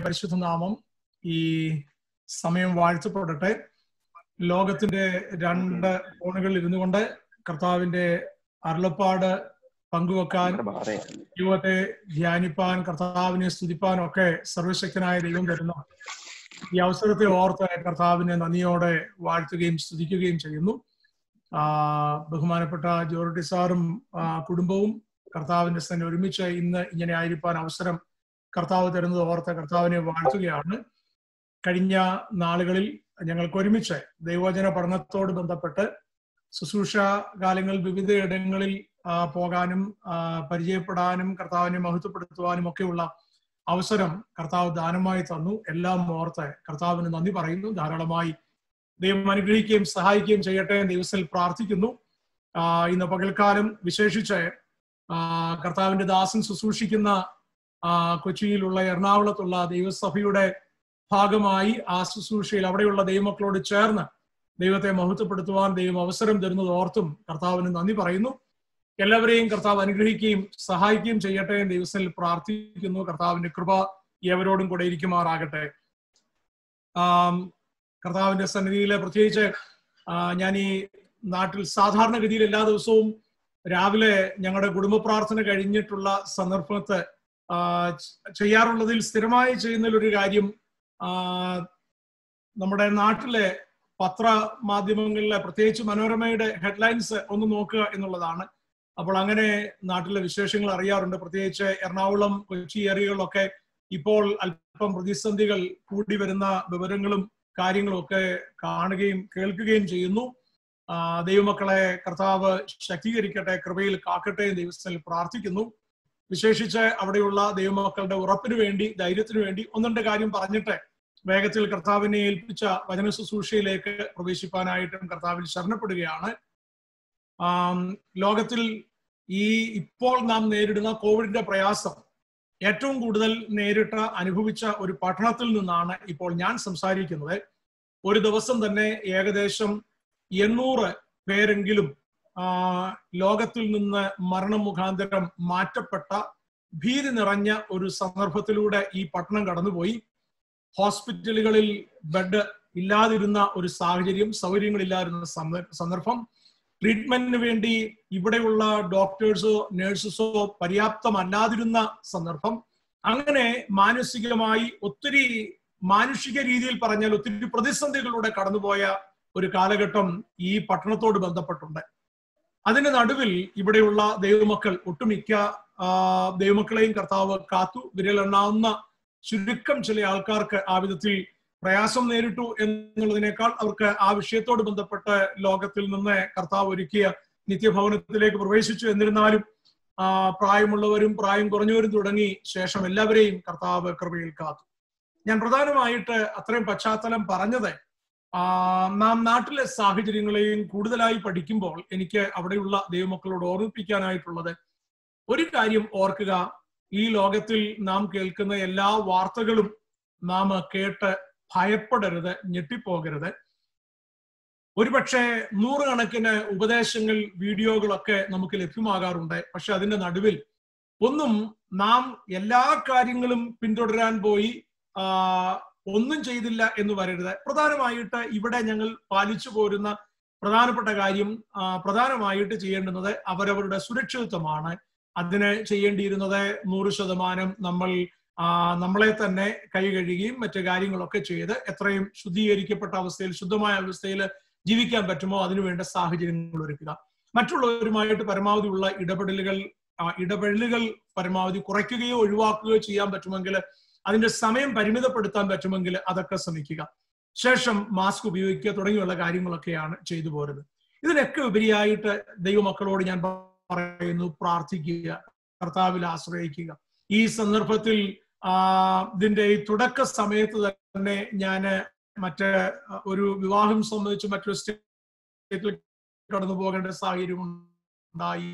പരിശുദ്ധ നാമം ഈ സമയം വാഴ്ത്തപ്പെടട്ടെ ലോകത്തിന്റെ രണ്ട് കോണുകളിൽ ഇരുന്നു കൊണ്ട് കർത്താവിന്റെ അരുളപ്പാട് പങ്കുവെക്കാൻ ദൈവത്തെ ധ്യാനിപ്പാൻ കർത്താവിനെ സ്തുതിപ്പാൻ ഒക്കെ സർവശക്തനായ ദൈവം തരുന്ന ഈ അവസരത്തെ ഓർത്ത് കർത്താവിനെ നന്ദിയോടെ വാഴ്ത്തുകയും സ്തുതിക്കുകയും ചെയ്യുന്നു ആ ബഹുമാനപ്പെട്ട ജോർട്ടി സാറും കുടുംബവും കർത്താവിന്റെ സ്ഥലം ഒരുമിച്ച് ഇന്ന് ഇങ്ങനെ ആയിരിക്കാൻ അവസരം കർത്താവ് തരുന്നത് ഓർത്ത് കർത്താവിനെ വാഴ്ത്തുകയാണ് കഴിഞ്ഞ നാളുകളിൽ ഞങ്ങൾക്ക് ഒരുമിച്ച് ദൈവവചന പഠനത്തോട് ബന്ധപ്പെട്ട് ശുശ്രൂഷ കാലങ്ങളിൽ വിവിധ ഇടങ്ങളിൽ പോകാനും പരിചയപ്പെടാനും കർത്താവിനെ മഹത്വപ്പെടുത്തുവാനും ഒക്കെയുള്ള അവസരം കർത്താവ് ദാനമായി തന്നു എല്ലാം ഓർത്ത് കർത്താവിന് നന്ദി പറയുന്നു ധാരാളമായി ദൈവം അനുഗ്രഹിക്കുകയും സഹായിക്കുകയും ചെയ്യട്ടെ ദിവസത്തിൽ പ്രാർത്ഥിക്കുന്നു ഇന്ന് പകൽക്കാലം വിശേഷിച്ച് കർത്താവിന്റെ ദാസൻ ശുശ്രൂഷിക്കുന്ന കൊച്ചിയിലുള്ള എറണാകുളത്തുള്ള ദൈവസഭയുടെ ഭാഗമായി ആ ശുശ്രൂഷയിൽ അവിടെയുള്ള ദൈവമക്കളോട് ചേർന്ന് ദൈവത്തെ മഹത്വപ്പെടുത്തുവാൻ ദൈവം അവസരം തരുന്നത് ഓർത്തും കർത്താവിന് നന്ദി പറയുന്നു എല്ലാവരെയും കർത്താവ് അനുഗ്രഹിക്കുകയും സഹായിക്കുകയും ചെയ്യട്ടെ എന്ന് ദിവസത്തിൽ പ്രാർത്ഥിക്കുന്നു കർത്താവിന്റെ കൃപ ഏവരോടും കൂടെ ഇരിക്കുമാറാകട്ടെ കർത്താവിന്റെ സന്നിധിയിലെ പ്രത്യേകിച്ച് ഞാൻ ഈ നാട്ടിൽ സാധാരണഗതിയിൽ എല്ലാ ദിവസവും രാവിലെ ഞങ്ങളുടെ കുടുംബ പ്രാർത്ഥന കഴിഞ്ഞിട്ടുള്ള സന്ദർഭത്ത് ചെയ്യാറുള്ളതിൽ സ്ഥിരമായി ചെയ്യുന്നതിൽ ഒരു കാര്യം നമ്മുടെ നാട്ടിലെ പത്ര മാധ്യമങ്ങളിലെ പ്രത്യേകിച്ച് മനോരമയുടെ ഹെഡ്ലൈൻസ് ഒന്ന് നോക്കുക എന്നുള്ളതാണ് അപ്പോൾ അങ്ങനെ നാട്ടിലെ വിശേഷങ്ങൾ അറിയാറുണ്ട് പ്രത്യേകിച്ച് എറണാകുളം കൊച്ചി ഏരിയകളിലൊക്കെ ഇപ്പോൾ അല്പം പ്രതിസന്ധികൾ കൂടി വരുന്ന വിവരങ്ങളും കാര്യങ്ങളും ഒക്കെ കാണുകയും കേൾക്കുകയും ചെയ്യുന്നു ദൈവമക്കളെ കർത്താവ് ശക്തീകരിക്കട്ടെ കൃപയിൽ കാക്കട്ടെ എന്ന് ദിവസത്തിൽ പ്രാർത്ഥിക്കുന്നു വിശേഷിച്ച് അവിടെയുള്ള ദൈവമക്കളുടെ ഉറപ്പിന് വേണ്ടി ധൈര്യത്തിനു വേണ്ടി ഒന്നുണ്ട് കാര്യം പറഞ്ഞിട്ട് വേഗത്തിൽ കർത്താവിനെ ഏൽപ്പിച്ച വചന ശുശ്രൂഷയിലേക്ക് പ്രവേശിപ്പാനായിട്ടും കർത്താവിൽ ശരണപ്പെടുകയാണ് ലോകത്തിൽ ഈ ഇപ്പോൾ നാം നേരിടുന്ന കോവിഡിന്റെ പ്രയാസം ഏറ്റവും കൂടുതൽ നേരിട്ട് അനുഭവിച്ച ഒരു പഠനത്തിൽ നിന്നാണ് ഇപ്പോൾ ഞാൻ സംസാരിക്കുന്നത് ഒരു ദിവസം തന്നെ ഏകദേശം എണ്ണൂറ് പേരെങ്കിലും ലോകത്തിൽ നിന്ന് മരണം മുഖാന്തരം മാറ്റപ്പെട്ട ഭീതി നിറഞ്ഞ ഒരു സന്ദർഭത്തിലൂടെ ഈ പട്ടണം കടന്നുപോയി ഹോസ്പിറ്റലുകളിൽ ബെഡ് ഇല്ലാതിരുന്ന ഒരു സാഹചര്യം സൗകര്യങ്ങളില്ലാതിരുന്ന സന്ദർഭം ട്രീറ്റ്മെന്റിന് വേണ്ടി ഇവിടെയുള്ള ഡോക്ടേഴ്സോ നഴ്സസോ പര്യാപ്തമല്ലാതിരുന്ന സന്ദർഭം അങ്ങനെ മാനസികമായി ഒത്തിരി മാനുഷിക രീതിയിൽ പറഞ്ഞാൽ ഒത്തിരി പ്രതിസന്ധികളിലൂടെ കടന്നുപോയ ഒരു കാലഘട്ടം ഈ പട്ടണത്തോട് ബന്ധപ്പെട്ടുണ്ട് അതിന്റെ നടുവിൽ ഇവിടെയുള്ള ദൈവമക്കൾ ഒട്ടുമിക്ക ദൈവമക്കളെയും കർത്താവ് കാത്തു വിരലെണ്ണാവുന്ന ചുരുക്കം ചില ആൾക്കാർക്ക് ആ വിധത്തിൽ പ്രയാസം നേരിട്ടു എന്നുള്ളതിനേക്കാൾ അവർക്ക് ആ വിഷയത്തോട് ബന്ധപ്പെട്ട് ലോകത്തിൽ നിന്ന് കർത്താവ് ഒരുക്കിയ നിത്യഭവനത്തിലേക്ക് പ്രവേശിച്ചു എന്നിരുന്നാലും പ്രായമുള്ളവരും പ്രായം കുറഞ്ഞവരും തുടങ്ങി ശേഷം എല്ലാവരെയും കർത്താവ് കൃപയിൽ കാത്തു ഞാൻ പ്രധാനമായിട്ട് അത്രയും പശ്ചാത്തലം പറഞ്ഞത് നാം നാട്ടിലെ സാഹചര്യങ്ങളെയും കൂടുതലായി പഠിക്കുമ്പോൾ എനിക്ക് അവിടെയുള്ള ദൈവമക്കളോട് ഓർമ്മിപ്പിക്കാനായിട്ടുള്ളത് ഒരു കാര്യം ഓർക്കുക ഈ ലോകത്തിൽ നാം കേൾക്കുന്ന എല്ലാ വാർത്തകളും നാം കേട്ട് ഭയപ്പെടരുത് ഞെട്ടിപ്പോകരുത് ഒരുപക്ഷെ നൂറുകണക്കിന് ഉപദേശങ്ങൾ വീഡിയോകളൊക്കെ നമുക്ക് ലഭ്യമാകാറുണ്ട് പക്ഷെ അതിന്റെ നടുവിൽ ഒന്നും നാം എല്ലാ കാര്യങ്ങളും പിന്തുടരാൻ പോയി ഒന്നും ചെയ്തില്ല എന്ന് വരരുത് പ്രധാനമായിട്ട് ഇവിടെ ഞങ്ങൾ പാലിച്ചു പോരുന്ന പ്രധാനപ്പെട്ട കാര്യം പ്രധാനമായിട്ട് ചെയ്യേണ്ടുന്നത് അവരവരുടെ സുരക്ഷിതത്വമാണ് അതിന് ചെയ്യേണ്ടിയിരുന്നത് നൂറ് ശതമാനം നമ്മൾ നമ്മളെ തന്നെ കൈ കഴുകുകയും മറ്റു കാര്യങ്ങളൊക്കെ ചെയ്ത് എത്രയും ശുദ്ധീകരിക്കപ്പെട്ട അവസ്ഥയിൽ ശുദ്ധമായ അവസ്ഥയിൽ ജീവിക്കാൻ പറ്റുമോ അതിനുവേണ്ട സാഹചര്യങ്ങൾ ഒരുക്കുക മറ്റുള്ളവരുമായിട്ട് പരമാവധി ഉള്ള ഇടപെടലുകൾ ഇടപെടലുകൾ പരമാവധി കുറയ്ക്കുകയോ ഒഴിവാക്കുകയോ ചെയ്യാൻ പറ്റുമെങ്കിൽ അതിന്റെ സമയം പരിമിതപ്പെടുത്താൻ പറ്റുമെങ്കിൽ അതൊക്കെ ശ്രമിക്കുക ശേഷം മാസ്ക് ഉപയോഗിക്കുക തുടങ്ങിയുള്ള കാര്യങ്ങളൊക്കെയാണ് ചെയ്തു പോരുന്നത് ഇതിനൊക്കെ ഉപരിയായിട്ട് ദൈവമക്കളോട് ഞാൻ പറയുന്നു പ്രാർത്ഥിക്കുക കർത്താവിൽ ആശ്രയിക്കുക ഈ സന്ദർഭത്തിൽ ഇതിന്റെ ഈ തുടക്ക സമയത്ത് തന്നെ ഞാൻ മറ്റ് ഒരു വിവാഹം സംബന്ധിച്ച് മറ്റൊരു സ്റ്റേറ്റിൽ കടന്നു പോകേണ്ട സാഹചര്യം ഉണ്ടായി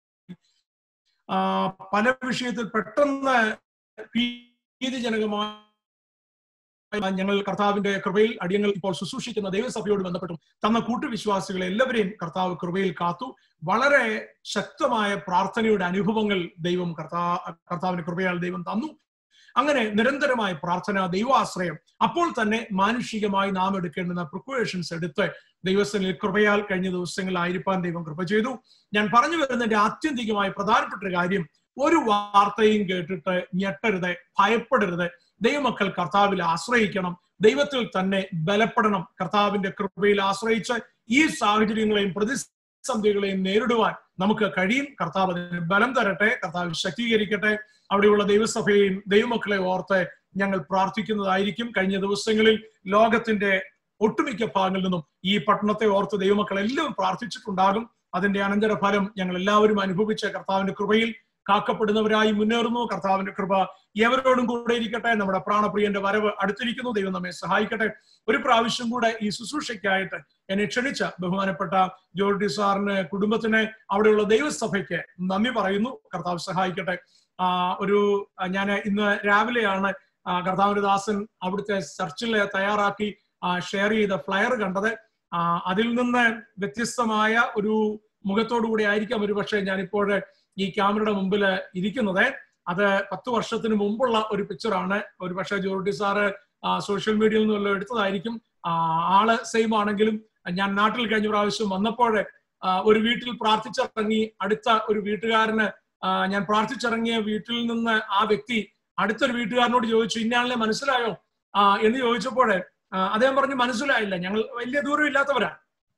പല വിഷയത്തിൽ പെട്ടെന്ന് ഭീതിജനകമായ ഞങ്ങൾ കർത്താവിന്റെ കൃപയിൽ അടിയങ്ങൾ ഇപ്പോൾ ശുശ്രൂഷിക്കുന്ന ദൈവസഭയോട് ബന്ധപ്പെട്ടും തന്ന കൂട്ടുവിശ്വാസികളെ എല്ലാവരെയും കർത്താവ് കൃപയിൽ കാത്തു വളരെ ശക്തമായ പ്രാർത്ഥനയുടെ അനുഭവങ്ങൾ ദൈവം കർത്താ കർത്താവിന്റെ കൃപയാൽ ദൈവം തന്നു അങ്ങനെ നിരന്തരമായ പ്രാർത്ഥന ദൈവാശ്രയം അപ്പോൾ തന്നെ മാനുഷികമായി നാം എടുക്കേണ്ടുന്ന പ്രിക്വേഷൻസ് എടുത്ത് ദൈവസ്ഥനിൽ കൃപയാൽ കഴിഞ്ഞ ദിവസങ്ങളിലായിരിക്കാൻ ദൈവം കൃപ ചെയ്തു ഞാൻ പറഞ്ഞു വരുന്നതിന്റെ ആത്യന്തികമായ പ്രധാനപ്പെട്ട ഒരു കാര്യം ഒരു വാർത്തയും കേട്ടിട്ട് ഞെട്ടരുത് ഭയപ്പെടരുത് ദൈവമക്കൾ കർത്താവിൽ ആശ്രയിക്കണം ദൈവത്തിൽ തന്നെ ബലപ്പെടണം കർത്താവിന്റെ കൃപയിൽ ആശ്രയിച്ച് ഈ സാഹചര്യങ്ങളെയും പ്രതിസന്ധികളെയും നേരിടുവാൻ നമുക്ക് കഴിയും കർത്താവ് അതിന് ബലം തരട്ടെ കർത്താവ് ശക്തീകരിക്കട്ടെ അവിടെയുള്ള ദൈവസഭയെയും ദൈവമക്കളെ ഓർത്ത് ഞങ്ങൾ പ്രാർത്ഥിക്കുന്നതായിരിക്കും കഴിഞ്ഞ ദിവസങ്ങളിൽ ലോകത്തിന്റെ ഒട്ടുമിക്ക ഭാഗങ്ങളിൽ നിന്നും ഈ പട്ടണത്തെ ഓർത്ത് ദൈവമക്കൾ എല്ലാവരും പ്രാർത്ഥിച്ചിട്ടുണ്ടാകും അതിന്റെ അനന്തരഫലം ഞങ്ങൾ എല്ലാവരും അനുഭവിച്ച കർത്താവിന്റെ കൃപയിൽ കാക്കപ്പെടുന്നവരായി മുന്നേറുന്നു കർത്താവിന്റെ കൃപ എവരോടും കൂടെ ഇരിക്കട്ടെ നമ്മുടെ പ്രാണപ്രിയന്റെ വരവ് അടുത്തിരിക്കുന്നു ദൈവം നമ്മെ സഹായിക്കട്ടെ ഒരു പ്രാവശ്യം കൂടെ ഈ ശുശ്രൂഷയ്ക്കായിട്ട് എന്നെ ക്ഷണിച്ച ബഹുമാനപ്പെട്ട ജോർഡി സാറിന് കുടുംബത്തിന് അവിടെയുള്ള ദൈവസഭയ്ക്ക് നന്ദി പറയുന്നു കർത്താവ് സഹായിക്കട്ടെ ആ ഒരു ഞാൻ ഇന്ന് രാവിലെയാണ് കർത്താവിന്റെ ദാസൻ അവിടുത്തെ ചർച്ചിൽ തയ്യാറാക്കി ഷെയർ ചെയ്ത ഫ്ലയർ കണ്ടത് അതിൽ നിന്ന് വ്യത്യസ്തമായ ഒരു മുഖത്തോടു കൂടി ആയിരിക്കാം ഒരു പക്ഷേ ഞാനിപ്പോൾ ഈ ക്യാമറയുടെ മുമ്പിൽ ഇരിക്കുന്നത് അത് പത്ത് വർഷത്തിന് മുമ്പുള്ള ഒരു പിക്ചറാണ് ഒരു പക്ഷേ ജോർഡി സാറ് സോഷ്യൽ മീഡിയയിൽ നിന്നുള്ള എടുത്തതായിരിക്കും ആള് സെയിം ആണെങ്കിലും ഞാൻ നാട്ടിൽ കഴിഞ്ഞ പ്രാവശ്യം വന്നപ്പോൾ ഒരു വീട്ടിൽ പ്രാർത്ഥിച്ചിറങ്ങി അടുത്ത ഒരു വീട്ടുകാരന് ഞാൻ പ്രാർത്ഥിച്ചിറങ്ങിയ വീട്ടിൽ നിന്ന് ആ വ്യക്തി അടുത്തൊരു വീട്ടുകാരനോട് ചോദിച്ചു ഇന്നയാളിനെ മനസ്സിലായോ എന്ന് ചോദിച്ചപ്പോൾ അദ്ദേഹം പറഞ്ഞു മനസ്സിലായില്ല ഞങ്ങൾ വലിയ ദൂരം ഇല്ലാത്തവരാ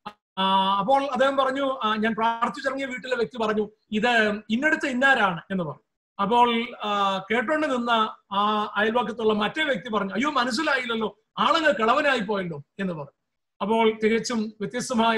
അപ്പോൾ അദ്ദേഹം പറഞ്ഞു ഞാൻ പ്രാർത്ഥിച്ചിറങ്ങിയ വീട്ടിലെ വ്യക്തി പറഞ്ഞു ഇത് ഇന്നടുത്ത് ഇന്നാരാണ് എന്ന് പറഞ്ഞു അപ്പോൾ കേട്ടോണ്ട് നിന്ന ആ അയൽവക്കത്തുള്ള മറ്റേ വ്യക്തി പറഞ്ഞു അയ്യോ മനസ്സിലായില്ലല്ലോ ആളങ്ങ് കിളവനായി പോയല്ലോ എന്ന് പറഞ്ഞു അപ്പോൾ തികച്ചും വ്യത്യസ്തമായ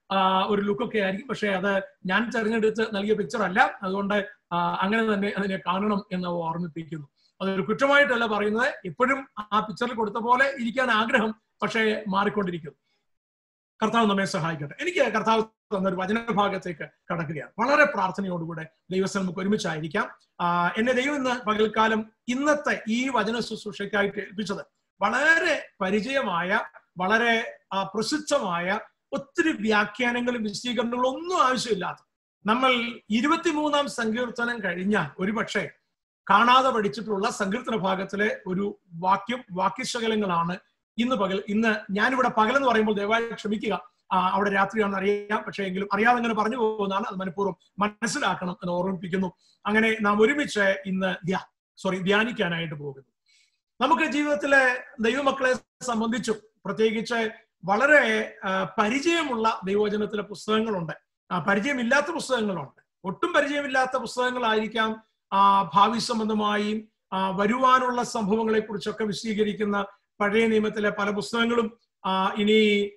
ഒരു ലുക്കൊക്കെ ആയിരിക്കും പക്ഷെ അത് ഞാൻ തെരഞ്ഞെടുത്ത് നൽകിയ പിക്ചർ അല്ല അതുകൊണ്ട് അങ്ങനെ തന്നെ അതിനെ കാണണം എന്ന് ഓർമ്മിപ്പിക്കുന്നു അതൊരു കുറ്റമായിട്ടല്ല പറയുന്നത് എപ്പോഴും ആ പിക്ചറിൽ കൊടുത്ത പോലെ ഇരിക്കാൻ ആഗ്രഹം പക്ഷേ മാറിക്കൊണ്ടിരിക്കുന്നു കർത്താവ് നമ്മെ സഹായിക്കട്ടെ എനിക്ക് കർത്താവ് തന്ന ഒരു വചനഭാഗത്തേക്ക് കടക്കുകയാണ് വളരെ പ്രാർത്ഥനയോടുകൂടെ ദൈവസ്ഥ നമുക്ക് ഒരുമിച്ചായിരിക്കാം എന്നെ ദൈവം ഇന്ന് പകൽക്കാലം ഇന്നത്തെ ഈ വചന ശുശ്രൂഷയ്ക്കായിട്ട് ഏൽപ്പിച്ചത് വളരെ പരിചയമായ വളരെ പ്രസിദ്ധമായ ഒത്തിരി വ്യാഖ്യാനങ്ങളും വിശദീകരണങ്ങളും ഒന്നും ആവശ്യമില്ലാത്ത നമ്മൾ ഇരുപത്തിമൂന്നാം സങ്കീർത്തനം കഴിഞ്ഞാൽ ഒരുപക്ഷെ കാണാതെ പഠിച്ചിട്ടുള്ള സങ്കീർത്തന ഭാഗത്തിലെ ഒരു വാക്യം വാക്യശകലങ്ങളാണ് ഇന്ന് പകൽ ഇന്ന് ഞാനിവിടെ പകൽ എന്ന് പറയുമ്പോൾ ദയവായി ക്ഷമിക്കുക അവിടെ രാത്രിയാണെന്ന് അറിയാം പക്ഷേ എങ്കിലും അറിയാതെ അങ്ങനെ പറഞ്ഞു പോകുന്നതാണ് അത് മനഃപൂർവ്വം മനസ്സിലാക്കണം എന്ന് ഓർമ്മിപ്പിക്കുന്നു അങ്ങനെ നാം ഒരുമിച്ച് ഇന്ന് ധ്യാ സോറി ധ്യാനിക്കാനായിട്ട് പോകുന്നു നമുക്ക് ജീവിതത്തിലെ ദൈവമക്കളെ സംബന്ധിച്ചും പ്രത്യേകിച്ച് വളരെ പരിചയമുള്ള ദൈവവചനത്തിലെ പുസ്തകങ്ങളുണ്ട് പരിചയമില്ലാത്ത പുസ്തകങ്ങളുണ്ട് ഒട്ടും പരിചയമില്ലാത്ത പുസ്തകങ്ങളായിരിക്കാം ഭാവി സംബന്ധമായും വരുവാനുള്ള സംഭവങ്ങളെ കുറിച്ചൊക്കെ വിശദീകരിക്കുന്ന പഴയ നിയമത്തിലെ പല പുസ്തകങ്ങളും ഇനി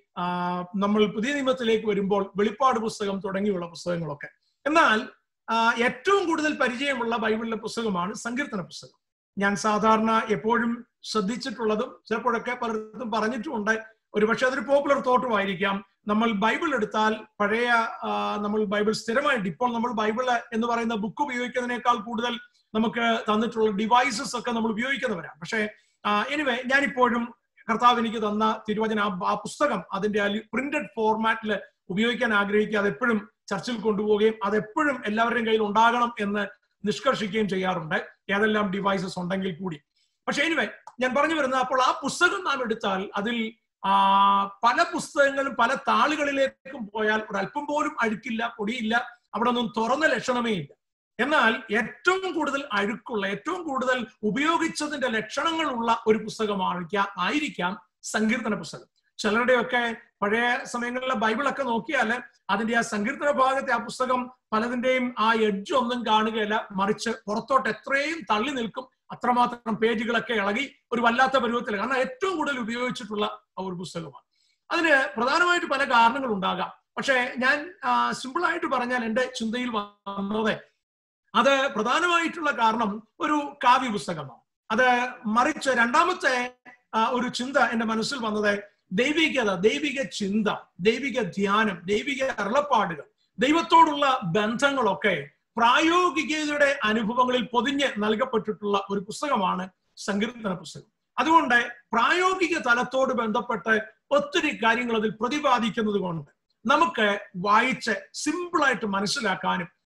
നമ്മൾ പുതിയ നിയമത്തിലേക്ക് വരുമ്പോൾ വെളിപ്പാട് പുസ്തകം തുടങ്ങിയുള്ള പുസ്തകങ്ങളൊക്കെ എന്നാൽ ഏറ്റവും കൂടുതൽ പരിചയമുള്ള ബൈബിളിലെ പുസ്തകമാണ് സങ്കീർത്തന പുസ്തകം ഞാൻ സാധാരണ എപ്പോഴും ശ്രദ്ധിച്ചിട്ടുള്ളതും ചിലപ്പോഴൊക്കെ പലർക്കും പറഞ്ഞിട്ടുമുണ്ട് ഒരുപക്ഷെ അതൊരു പോപ്പുലർ തോട്ടുമായിരിക്കാം നമ്മൾ ബൈബിൾ എടുത്താൽ പഴയ നമ്മൾ ബൈബിൾ സ്ഥിരമായിട്ട് ഇപ്പോൾ നമ്മൾ ബൈബിൾ എന്ന് പറയുന്ന ബുക്ക് ഉപയോഗിക്കുന്നതിനേക്കാൾ കൂടുതൽ നമുക്ക് തന്നിട്ടുള്ള ഡിവൈസസ് ഒക്കെ നമ്മൾ ഉപയോഗിക്കുന്നവരാണ് പക്ഷേ എനിവേ ഞാനിപ്പോഴും കർത്താവ് എനിക്ക് തന്ന തിരുവചന ആ പുസ്തകം അതിന്റെ പ്രിന്റഡ് ഫോർമാറ്റിൽ ഉപയോഗിക്കാൻ ആഗ്രഹിക്കുക അതെപ്പോഴും ചർച്ചിൽ കൊണ്ടുപോവുകയും അതെപ്പോഴും എല്ലാവരുടെയും കയ്യിൽ ഉണ്ടാകണം എന്ന് നിഷ്കർഷിക്കുകയും ചെയ്യാറുണ്ട് ഏതെല്ലാം ഡിവൈസസ് ഉണ്ടെങ്കിൽ കൂടി പക്ഷെ എനിവേ ഞാൻ പറഞ്ഞു വരുന്നത് അപ്പോൾ ആ പുസ്തകം നാം എടുത്താൽ അതിൽ ആ പല പുസ്തകങ്ങളും പല താളുകളിലേക്കും പോയാൽ ഒരല്പം പോലും അഴുക്കില്ല പൊടിയില്ല അവിടെ ഒന്നും തുറന്ന ലക്ഷണമേ ഇല്ല എന്നാൽ ഏറ്റവും കൂടുതൽ അഴുക്കുള്ള ഏറ്റവും കൂടുതൽ ഉപയോഗിച്ചതിന്റെ ലക്ഷണങ്ങളുള്ള ഒരു പുസ്തകമായിരിക്കാം ആയിരിക്കാം സങ്കീർത്തന പുസ്തകം ചിലരുടെയൊക്കെ പഴയ സമയങ്ങളിലെ ബൈബിളൊക്കെ നോക്കിയാൽ അതിന്റെ ആ സങ്കീർത്തന ഭാഗത്തെ ആ പുസ്തകം പലതിന്റെയും ആ എഡ്ജ് ഒന്നും കാണുകയല്ല മറിച്ച് പുറത്തോട്ട് എത്രയും തള്ളി നിൽക്കും അത്രമാത്രം പേജുകളൊക്കെ ഇളകി ഒരു വല്ലാത്ത പരുവത്തിൽ കാരണം ഏറ്റവും കൂടുതൽ ഉപയോഗിച്ചിട്ടുള്ള ഒരു പുസ്തകമാണ് അതിന് പ്രധാനമായിട്ട് പല കാരണങ്ങൾ ഉണ്ടാകാം പക്ഷേ ഞാൻ സിമ്പിൾ ആയിട്ട് പറഞ്ഞാൽ എൻ്റെ ചിന്തയിൽ വന്നത് അത് പ്രധാനമായിട്ടുള്ള കാരണം ഒരു കാവ്യ പുസ്തകമാണ് അത് മറിച്ച് രണ്ടാമത്തെ ഒരു ചിന്ത എൻ്റെ മനസ്സിൽ വന്നത് ദൈവികത ദൈവിക ചിന്ത ദൈവിക ധ്യാനം ദൈവിക അരുളപ്പാടുകൾ ദൈവത്തോടുള്ള ബന്ധങ്ങളൊക്കെ പ്രായോഗികതയുടെ അനുഭവങ്ങളിൽ പൊതിഞ്ഞ് നൽകപ്പെട്ടിട്ടുള്ള ഒരു പുസ്തകമാണ് സങ്കീർത്തന പുസ്തകം അതുകൊണ്ട് പ്രായോഗിക തലത്തോട് ബന്ധപ്പെട്ട് ഒത്തിരി കാര്യങ്ങൾ അതിൽ പ്രതിപാദിക്കുന്നത് കൊണ്ട് നമുക്ക് വായിച്ച് സിമ്പിളായിട്ട് മനസ്സിലാക്കാനും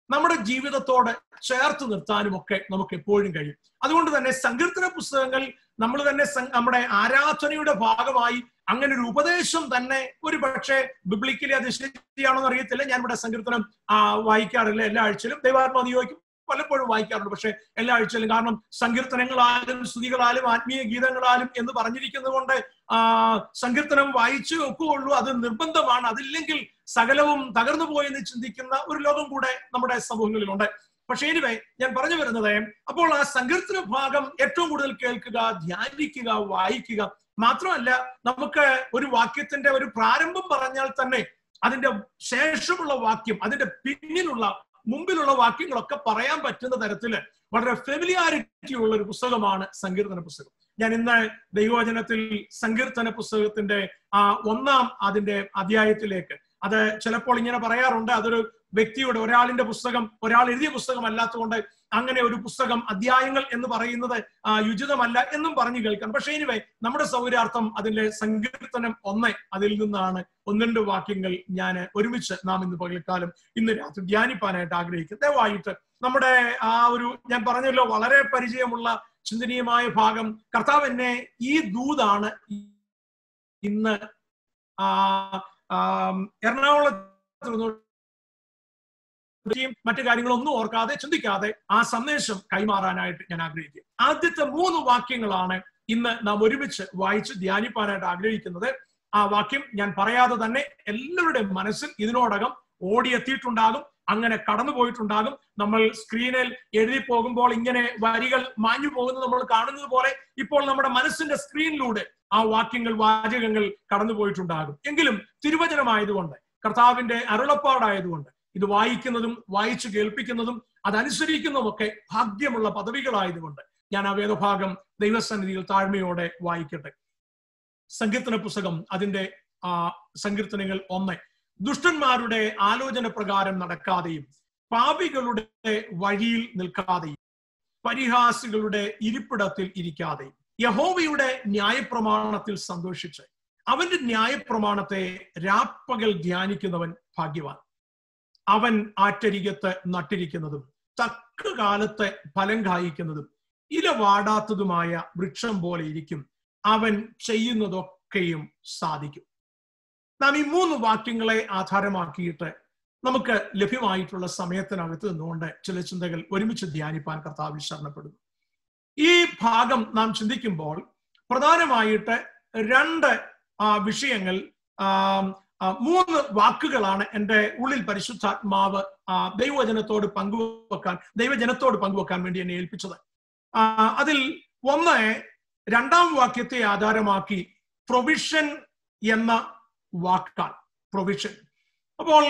നമ്മുടെ ജീവിതത്തോട് ചേർത്ത് നിർത്താനും ഒക്കെ നമുക്ക് എപ്പോഴും കഴിയും അതുകൊണ്ട് തന്നെ സങ്കീർത്തന പുസ്തകങ്ങൾ നമ്മൾ തന്നെ നമ്മുടെ ആരാധനയുടെ ഭാഗമായി അങ്ങനെ ഒരു ഉപദേശം തന്നെ ഒരു പക്ഷേ ബിബ്ലിക്കലി അത് ശരിയാണോ എന്ന് അറിയത്തില്ല ഞാൻ ഇവിടെ സങ്കീർത്തനം വായിക്കാറില്ല എല്ലാ ആഴ്ചയിലും ദൈവാത്മാ നിയോഗിക്കും പലപ്പോഴും വായിക്കാറുണ്ട് പക്ഷെ എല്ലാ ആഴ്ചയിലും കാരണം സങ്കീർത്തനങ്ങളാലും സ്തുതികളാലും ആത്മീയ ഗീതങ്ങളാലും എന്ന് പറഞ്ഞിരിക്കുന്നത് കൊണ്ട് ആ സങ്കീർത്തനം വായിച്ചു വെക്കുകയുള്ളൂ അത് നിർബന്ധമാണ് അതില്ലെങ്കിൽ സകലവും തകർന്നു പോയെന്ന് ചിന്തിക്കുന്ന ഒരു ലോകം കൂടെ നമ്മുടെ സമൂഹങ്ങളിലുണ്ട് പക്ഷേ എനിവേ ഞാൻ പറഞ്ഞു വരുന്നത് അപ്പോൾ ആ സങ്കീർത്തന ഭാഗം ഏറ്റവും കൂടുതൽ കേൾക്കുക ധ്യാനിക്കുക വായിക്കുക മാത്രമല്ല നമുക്ക് ഒരു വാക്യത്തിന്റെ ഒരു പ്രാരംഭം പറഞ്ഞാൽ തന്നെ അതിന്റെ ശേഷമുള്ള വാക്യം അതിന്റെ പിന്നിലുള്ള മുമ്പിലുള്ള വാക്യങ്ങളൊക്കെ പറയാൻ പറ്റുന്ന തരത്തില് വളരെ ഫെമിലിയാരിറ്റി ഉള്ള ഒരു പുസ്തകമാണ് സങ്കീർത്തന പുസ്തകം ഞാൻ ഇന്ന് ദൈവവചനത്തിൽ സങ്കീർത്തന പുസ്തകത്തിന്റെ ആ ഒന്നാം അതിന്റെ അധ്യായത്തിലേക്ക് അത് ചിലപ്പോൾ ഇങ്ങനെ പറയാറുണ്ട് അതൊരു വ്യക്തിയുടെ ഒരാളിന്റെ പുസ്തകം ഒരാൾ എഴുതിയ പുസ്തകം അല്ലാത്തതുകൊണ്ട് അങ്ങനെ ഒരു പുസ്തകം അധ്യായങ്ങൾ എന്ന് പറയുന്നത് യുജിതമല്ല എന്നും പറഞ്ഞു കേൾക്കണം പക്ഷേ എനിവേ നമ്മുടെ സൗകര്യാർത്ഥം അതിന്റെ സങ്കീർത്തനം ഒന്ന് അതിൽ നിന്നാണ് ഒന്ന് രണ്ട് വാക്യങ്ങൾ ഞാൻ ഒരുമിച്ച് നാം ഇന്ന് പകൽക്കാലം ഇന്ന് രാത്രി ധ്യാനിപ്പാനായിട്ട് ആഗ്രഹിക്കും ദയവായിട്ട് നമ്മുടെ ആ ഒരു ഞാൻ പറഞ്ഞല്ലോ വളരെ പരിചയമുള്ള ചിന്തനീയമായ ഭാഗം കർത്താവ് എന്നെ ഈ ദൂതാണ് ഇന്ന് ആ എറണാകുളത്ത് മറ്റു കാര്യങ്ങളൊന്നും ഓർക്കാതെ ചിന്തിക്കാതെ ആ സന്ദേശം കൈമാറാനായിട്ട് ഞാൻ ആഗ്രഹിക്കും ആദ്യത്തെ മൂന്ന് വാക്യങ്ങളാണ് ഇന്ന് നാം ഒരുമിച്ച് വായിച്ച് ധ്യാനിപ്പാനായിട്ട് ആഗ്രഹിക്കുന്നത് ആ വാക്യം ഞാൻ പറയാതെ തന്നെ എല്ലാവരുടെയും മനസ്സിൽ ഇതിനോടകം ഓടിയെത്തിയിട്ടുണ്ടാകും അങ്ങനെ കടന്നു പോയിട്ടുണ്ടാകും നമ്മൾ സ്ക്രീനിൽ എഴുതി പോകുമ്പോൾ ഇങ്ങനെ വരികൾ മാഞ്ഞു പോകുന്നത് നമ്മൾ കാണുന്നത് പോലെ ഇപ്പോൾ നമ്മുടെ മനസ്സിന്റെ സ്ക്രീനിലൂടെ ആ വാക്യങ്ങൾ വാചകങ്ങൾ കടന്നു പോയിട്ടുണ്ടാകും എങ്കിലും തിരുവചനമായതുകൊണ്ട് കർത്താവിന്റെ അരുളപ്പാടായതുകൊണ്ട് ഇത് വായിക്കുന്നതും വായിച്ചു കേൾപ്പിക്കുന്നതും അതനുസരിക്കുന്നതുമൊക്കെ ഭാഗ്യമുള്ള പദവികളായതുകൊണ്ട് ഞാൻ ആ വേദഭാഗം ദൈവസന്നിധിയിൽ താഴ്മയോടെ വായിക്കട്ടെ സങ്കീർത്തന പുസ്തകം അതിന്റെ ആ സങ്കീർത്തനങ്ങൾ ഒന്ന് ദുഷ്ടന്മാരുടെ ആലോചന പ്രകാരം നടക്കാതെയും പാപികളുടെ വഴിയിൽ നിൽക്കാതെയും പരിഹാസികളുടെ ഇരിപ്പിടത്തിൽ ഇരിക്കാതെയും യഹോവയുടെ ന്യായപ്രമാണത്തിൽ സന്തോഷിച്ച് അവന്റെ ന്യായപ്രമാണത്തെ രാപ്പകൽ ധ്യാനിക്കുന്നവൻ ഭാഗ്യവാൻ അവൻ ആറ്റരികത്ത് നട്ടിരിക്കുന്നതും തക്ക കാലത്ത് ഫലം കായ്ക്കുന്നതും ഇല വാടാത്തതുമായ വൃക്ഷം പോലെ ഇരിക്കും അവൻ ചെയ്യുന്നതൊക്കെയും സാധിക്കും നാം ഈ മൂന്ന് വാക്യങ്ങളെ ആധാരമാക്കിയിട്ട് നമുക്ക് ലഭ്യമായിട്ടുള്ള സമയത്തിനകത്ത് നിന്നുകൊണ്ട് ചില ചിന്തകൾ ഒരുമിച്ച് ധ്യാനിപ്പാൻ കർത്താവിൽ ശരണപ്പെടുന്നു ഈ ഭാഗം നാം ചിന്തിക്കുമ്പോൾ പ്രധാനമായിട്ട് രണ്ട് വിഷയങ്ങൾ മൂന്ന് വാക്കുകളാണ് എൻ്റെ ഉള്ളിൽ പരിശുദ്ധാത്മാവ് ദൈവജനത്തോട് പങ്കുവെക്കാൻ ദൈവജനത്തോട് പങ്കുവെക്കാൻ വേണ്ടി എന്നെ ഏൽപ്പിച്ചത് അതിൽ ഒന്ന് രണ്ടാം വാക്യത്തെ ആധാരമാക്കി പ്രൊവിഷൻ എന്ന വാക്കാണ് പ്രൊവിഷൻ അപ്പോൾ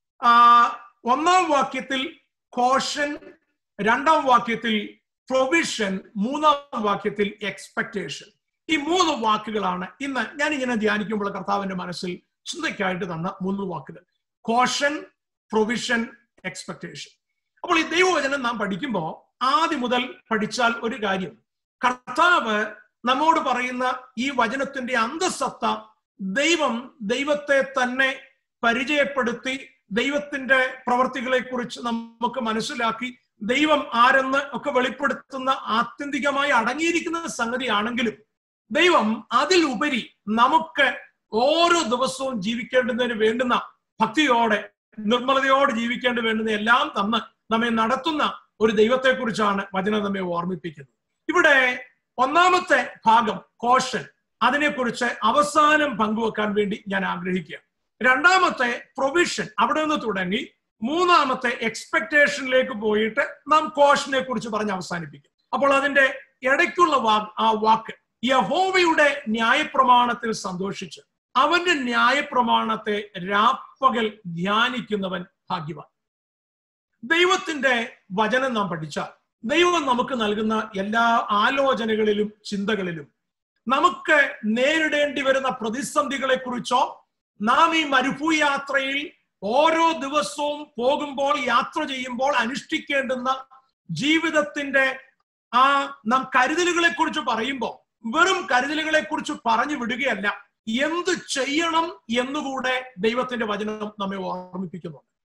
ഒന്നാം വാക്യത്തിൽ കോഷൻ രണ്ടാം വാക്യത്തിൽ പ്രൊവിഷൻ മൂന്നാം വാക്യത്തിൽ എക്സ്പെക്ടേഷൻ ഈ മൂന്ന് വാക്കുകളാണ് ഇന്ന് ഞാൻ ഇങ്ങനെ ധ്യാനിക്കുമ്പോൾ കർത്താവിന്റെ മനസ്സിൽ ചിന്തയ്ക്കായിട്ട് തന്ന മൂന്ന് വാക്കുകൾ കോഷൻ പ്രൊവിഷൻ എക്സ്പെക്ടേഷൻ അപ്പോൾ ഈ ദൈവവചനം നാം പഠിക്കുമ്പോൾ ആദ്യം മുതൽ പഠിച്ചാൽ ഒരു കാര്യം കർത്താവ് നമ്മോട് പറയുന്ന ഈ വചനത്തിന്റെ അന്തസത്ത ദൈവം ദൈവത്തെ തന്നെ പരിചയപ്പെടുത്തി ദൈവത്തിന്റെ പ്രവർത്തികളെ കുറിച്ച് നമുക്ക് മനസ്സിലാക്കി ദൈവം ആരെന്ന് ഒക്കെ വെളിപ്പെടുത്തുന്ന ആത്യന്തികമായി അടങ്ങിയിരിക്കുന്ന സംഗതിയാണെങ്കിലും ദൈവം അതിലുപരി നമുക്ക് ഓരോ ദിവസവും ജീവിക്കേണ്ടതിന് വേണ്ടുന്ന ഭക്തിയോടെ നിർമ്മലതയോടെ ജീവിക്കേണ്ടി വേണ്ടുന്ന എല്ലാം തന്ന് നമ്മെ നടത്തുന്ന ഒരു ദൈവത്തെക്കുറിച്ചാണ് വചനം നമ്മെ ഓർമ്മിപ്പിക്കുന്നത് ഇവിടെ ഒന്നാമത്തെ ഭാഗം കോഷൻ അതിനെക്കുറിച്ച് അവസാനം പങ്കുവെക്കാൻ വേണ്ടി ഞാൻ ആഗ്രഹിക്കുക രണ്ടാമത്തെ പ്രൊവിഷൻ അവിടെ നിന്ന് തുടങ്ങി മൂന്നാമത്തെ എക്സ്പെക്ടേഷനിലേക്ക് പോയിട്ട് നാം കോഷനെ കുറിച്ച് പറഞ്ഞ് അവസാനിപ്പിക്കും അപ്പോൾ അതിന്റെ ഇടയ്ക്കുള്ള വാക്ക് ആ വാക്ക് യഹോവയുടെ ന്യായപ്രമാണത്തിൽ സന്തോഷിച്ച് അവന്റെ ന്യായപ്രമാണത്തെ രാപ്പകൽ ധ്യാനിക്കുന്നവൻ ഭാഗ്യവാൻ ദൈവത്തിന്റെ വചനം നാം പഠിച്ചാൽ ദൈവം നമുക്ക് നൽകുന്ന എല്ലാ ആലോചനകളിലും ചിന്തകളിലും നമുക്ക് നേരിടേണ്ടി വരുന്ന പ്രതിസന്ധികളെ കുറിച്ചോ നാം ഈ മരുഭൂയാത്രയിൽ ഓരോ ദിവസവും പോകുമ്പോൾ യാത്ര ചെയ്യുമ്പോൾ അനുഷ്ഠിക്കേണ്ടുന്ന ജീവിതത്തിന്റെ ആ നാം കരുതലുകളെ കുറിച്ച് പറയുമ്പോൾ വെറും കരുതലുകളെ കുറിച്ച് പറഞ്ഞു വിടുകയല്ല എന്ത് ചെയ്യണം എന്നുകൂടെ ദൈവത്തിന്റെ വചനം നമ്മെ ഓർമ്മിപ്പിക്കുന്നുണ്ട്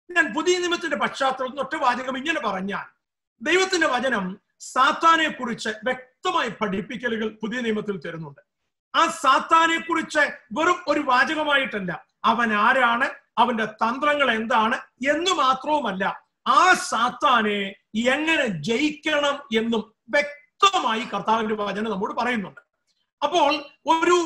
ഞാൻ പുതിയ നിയമത്തിന്റെ പശ്ചാത്തലത്തിൽ ഒറ്റ വാചകം ഇങ്ങനെ പറഞ്ഞാൽ ദൈവത്തിന്റെ വചനം സാത്താനെ കുറിച്ച് വ്യക്തമായി പഠിപ്പിക്കലുകൾ പുതിയ നിയമത്തിൽ തരുന്നുണ്ട് ആ സാത്താനെ കുറിച്ച് വെറും ഒരു വാചകമായിട്ടല്ല അവൻ ആരാണ് അവന്റെ തന്ത്രങ്ങൾ എന്താണ് എന്ന് മാത്രവുമല്ല ആ സാത്താനെ എങ്ങനെ ജയിക്കണം എന്നും വ്യക്തമായി കർത്താവിന്റെ വചനം നമ്മോട് പറയുന്നുണ്ട് അപ്പോൾ ഒരു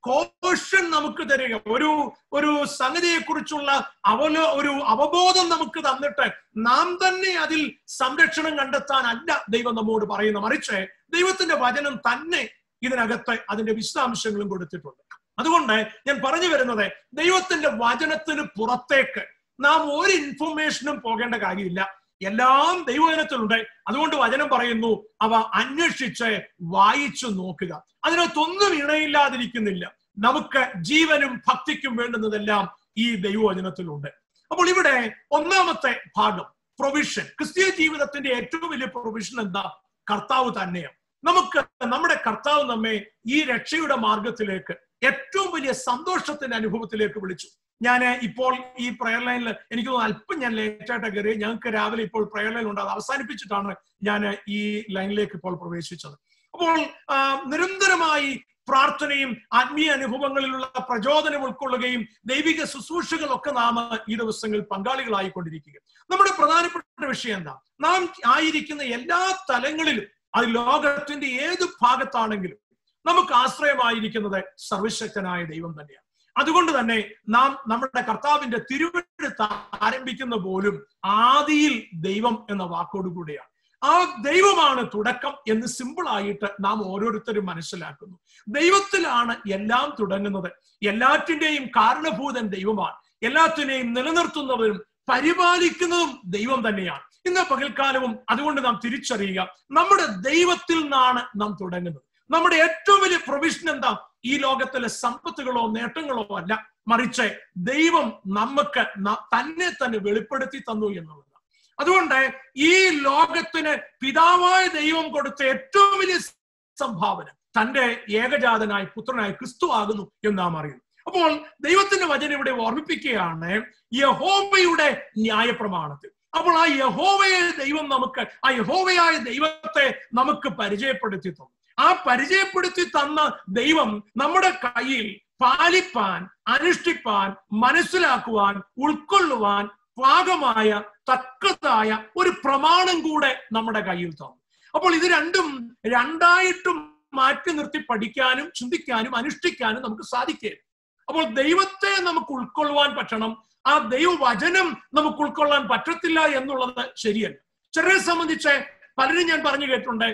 കോഷൻ നമുക്ക് തരിക ഒരു ഒരു സംഗതിയെ കുറിച്ചുള്ള അവലോ ഒരു അവബോധം നമുക്ക് തന്നിട്ട് നാം തന്നെ അതിൽ സംരക്ഷണം കണ്ടെത്താനല്ല ദൈവം നമ്മോട് പറയുന്ന മറിച്ച് ദൈവത്തിന്റെ വചനം തന്നെ ഇതിനകത്ത് അതിന്റെ വിശദാംശങ്ങളും കൊടുത്തിട്ടുണ്ട് അതുകൊണ്ട് ഞാൻ പറഞ്ഞു വരുന്നത് ദൈവത്തിന്റെ വചനത്തിന് പുറത്തേക്ക് നാം ഒരു ഇൻഫർമേഷനും പോകേണ്ട കാര്യമില്ല എല്ലാം ദൈവവചനത്തിലുണ്ട് അതുകൊണ്ട് വചനം പറയുന്നു അവ അന്വേഷിച്ച് വായിച്ചു നോക്കുക അതിനകത്തൊന്നും ഇണയില്ലാതിരിക്കുന്നില്ല നമുക്ക് ജീവനും ഭക്തിക്കും വേണ്ടുന്നതെല്ലാം ഈ ദൈവവചനത്തിലുണ്ട് അപ്പോൾ ഇവിടെ ഒന്നാമത്തെ ഭാഗം പ്രൊവിഷൻ ക്രിസ്തീയ ജീവിതത്തിന്റെ ഏറ്റവും വലിയ പ്രൊവിഷൻ എന്താ കർത്താവ് തന്നെയാണ് നമുക്ക് നമ്മുടെ കർത്താവ് നമ്മെ ഈ രക്ഷയുടെ മാർഗത്തിലേക്ക് ഏറ്റവും വലിയ സന്തോഷത്തിന്റെ അനുഭവത്തിലേക്ക് വിളിച്ചു ഞാൻ ഇപ്പോൾ ഈ പ്രയർ ലൈനിൽ എനിക്ക് തോന്നുന്നു അല്പം ഞാൻ ലേറ്റായിട്ട് കയറി ഞങ്ങൾക്ക് രാവിലെ ഇപ്പോൾ പ്രയർ ലൈൻ ഉണ്ട് അത് അവസാനിപ്പിച്ചിട്ടാണ് ഞാൻ ഈ ലൈനിലേക്ക് ഇപ്പോൾ പ്രവേശിച്ചത് അപ്പോൾ നിരന്തരമായി പ്രാർത്ഥനയും ആത്മീയ അനുഭവങ്ങളിലുള്ള പ്രചോദനം ഉൾക്കൊള്ളുകയും ദൈവിക ശുശ്രൂഷകളൊക്കെ നാം ഈ ദിവസങ്ങളിൽ പങ്കാളികളായിക്കൊണ്ടിരിക്കുക നമ്മുടെ പ്രധാനപ്പെട്ട വിഷയം എന്താ നാം ആയിരിക്കുന്ന എല്ലാ തലങ്ങളിലും അത് ലോകത്തിന്റെ ഏത് ഭാഗത്താണെങ്കിലും നമുക്ക് ആശ്രയമായിരിക്കുന്നത് സർവശക്തനായ ദൈവം തന്നെയാണ് അതുകൊണ്ട് തന്നെ നാം നമ്മുടെ കർത്താവിന്റെ തിരുവെടുത്ത് ആരംഭിക്കുന്ന പോലും ആദിയിൽ ദൈവം എന്ന വാക്കോടുകൂടിയാണ് ആ ദൈവമാണ് തുടക്കം എന്ന് സിമ്പിൾ ആയിട്ട് നാം ഓരോരുത്തരും മനസ്സിലാക്കുന്നു ദൈവത്തിലാണ് എല്ലാം തുടങ്ങുന്നത് എല്ലാറ്റിന്റെയും കാരണഭൂതൻ ദൈവമാണ് എല്ലാത്തിനെയും നിലനിർത്തുന്നവരും പരിപാലിക്കുന്നതും ദൈവം തന്നെയാണ് ഇന്ന് പകൽക്കാലവും അതുകൊണ്ട് നാം തിരിച്ചറിയുക നമ്മുടെ ദൈവത്തിൽ നിന്നാണ് നാം തുടങ്ങുന്നത് നമ്മുടെ ഏറ്റവും വലിയ പ്രൊവിഷൻ എന്താ ഈ ലോകത്തിലെ സമ്പത്തുകളോ നേട്ടങ്ങളോ അല്ല മറിച്ച് ദൈവം നമുക്ക് തന്നെ തന്നെ വെളിപ്പെടുത്തി തന്നു എന്നുള്ളതാണ് അതുകൊണ്ട് ഈ ലോകത്തിന് പിതാവായ ദൈവം കൊടുത്ത ഏറ്റവും വലിയ സംഭാവന തന്റെ ഏകജാതനായി പുത്രനായി ക്രിസ്തു ആകുന്നു എന്ന് നാം അറിയുന്നു അപ്പോൾ ദൈവത്തിന്റെ വചനം ഇവിടെ ഓർമ്മിപ്പിക്കുകയാണ് യഹോവയുടെ ന്യായപ്രമാണത്തിൽ അപ്പോൾ ആ യഹോവയെ ദൈവം നമുക്ക് ആ യഹോവയായ ദൈവത്തെ നമുക്ക് പരിചയപ്പെടുത്തി തന്നു ആ പരിചയപ്പെടുത്തി തന്ന ദൈവം നമ്മുടെ കയ്യിൽ പാലിപ്പാൻ അനുഷ്ഠിപ്പാൻ മനസ്സിലാക്കുവാൻ ഉൾക്കൊള്ളുവാൻ പാകമായ തക്കതായ ഒരു പ്രമാണം കൂടെ നമ്മുടെ കയ്യിൽ തന്നു അപ്പോൾ ഇത് രണ്ടും രണ്ടായിട്ടും മാറ്റി നിർത്തി പഠിക്കാനും ചിന്തിക്കാനും അനുഷ്ഠിക്കാനും നമുക്ക് സാധിക്കുക അപ്പോൾ ദൈവത്തെ നമുക്ക് ഉൾക്കൊള്ളുവാൻ പറ്റണം ആ ദൈവവചനം നമുക്ക് ഉൾക്കൊള്ളാൻ പറ്റത്തില്ല എന്നുള്ളത് ശരിയല്ല ചിലരെ സംബന്ധിച്ച് പലരും ഞാൻ പറഞ്ഞു കേട്ടിട്ടുണ്ട്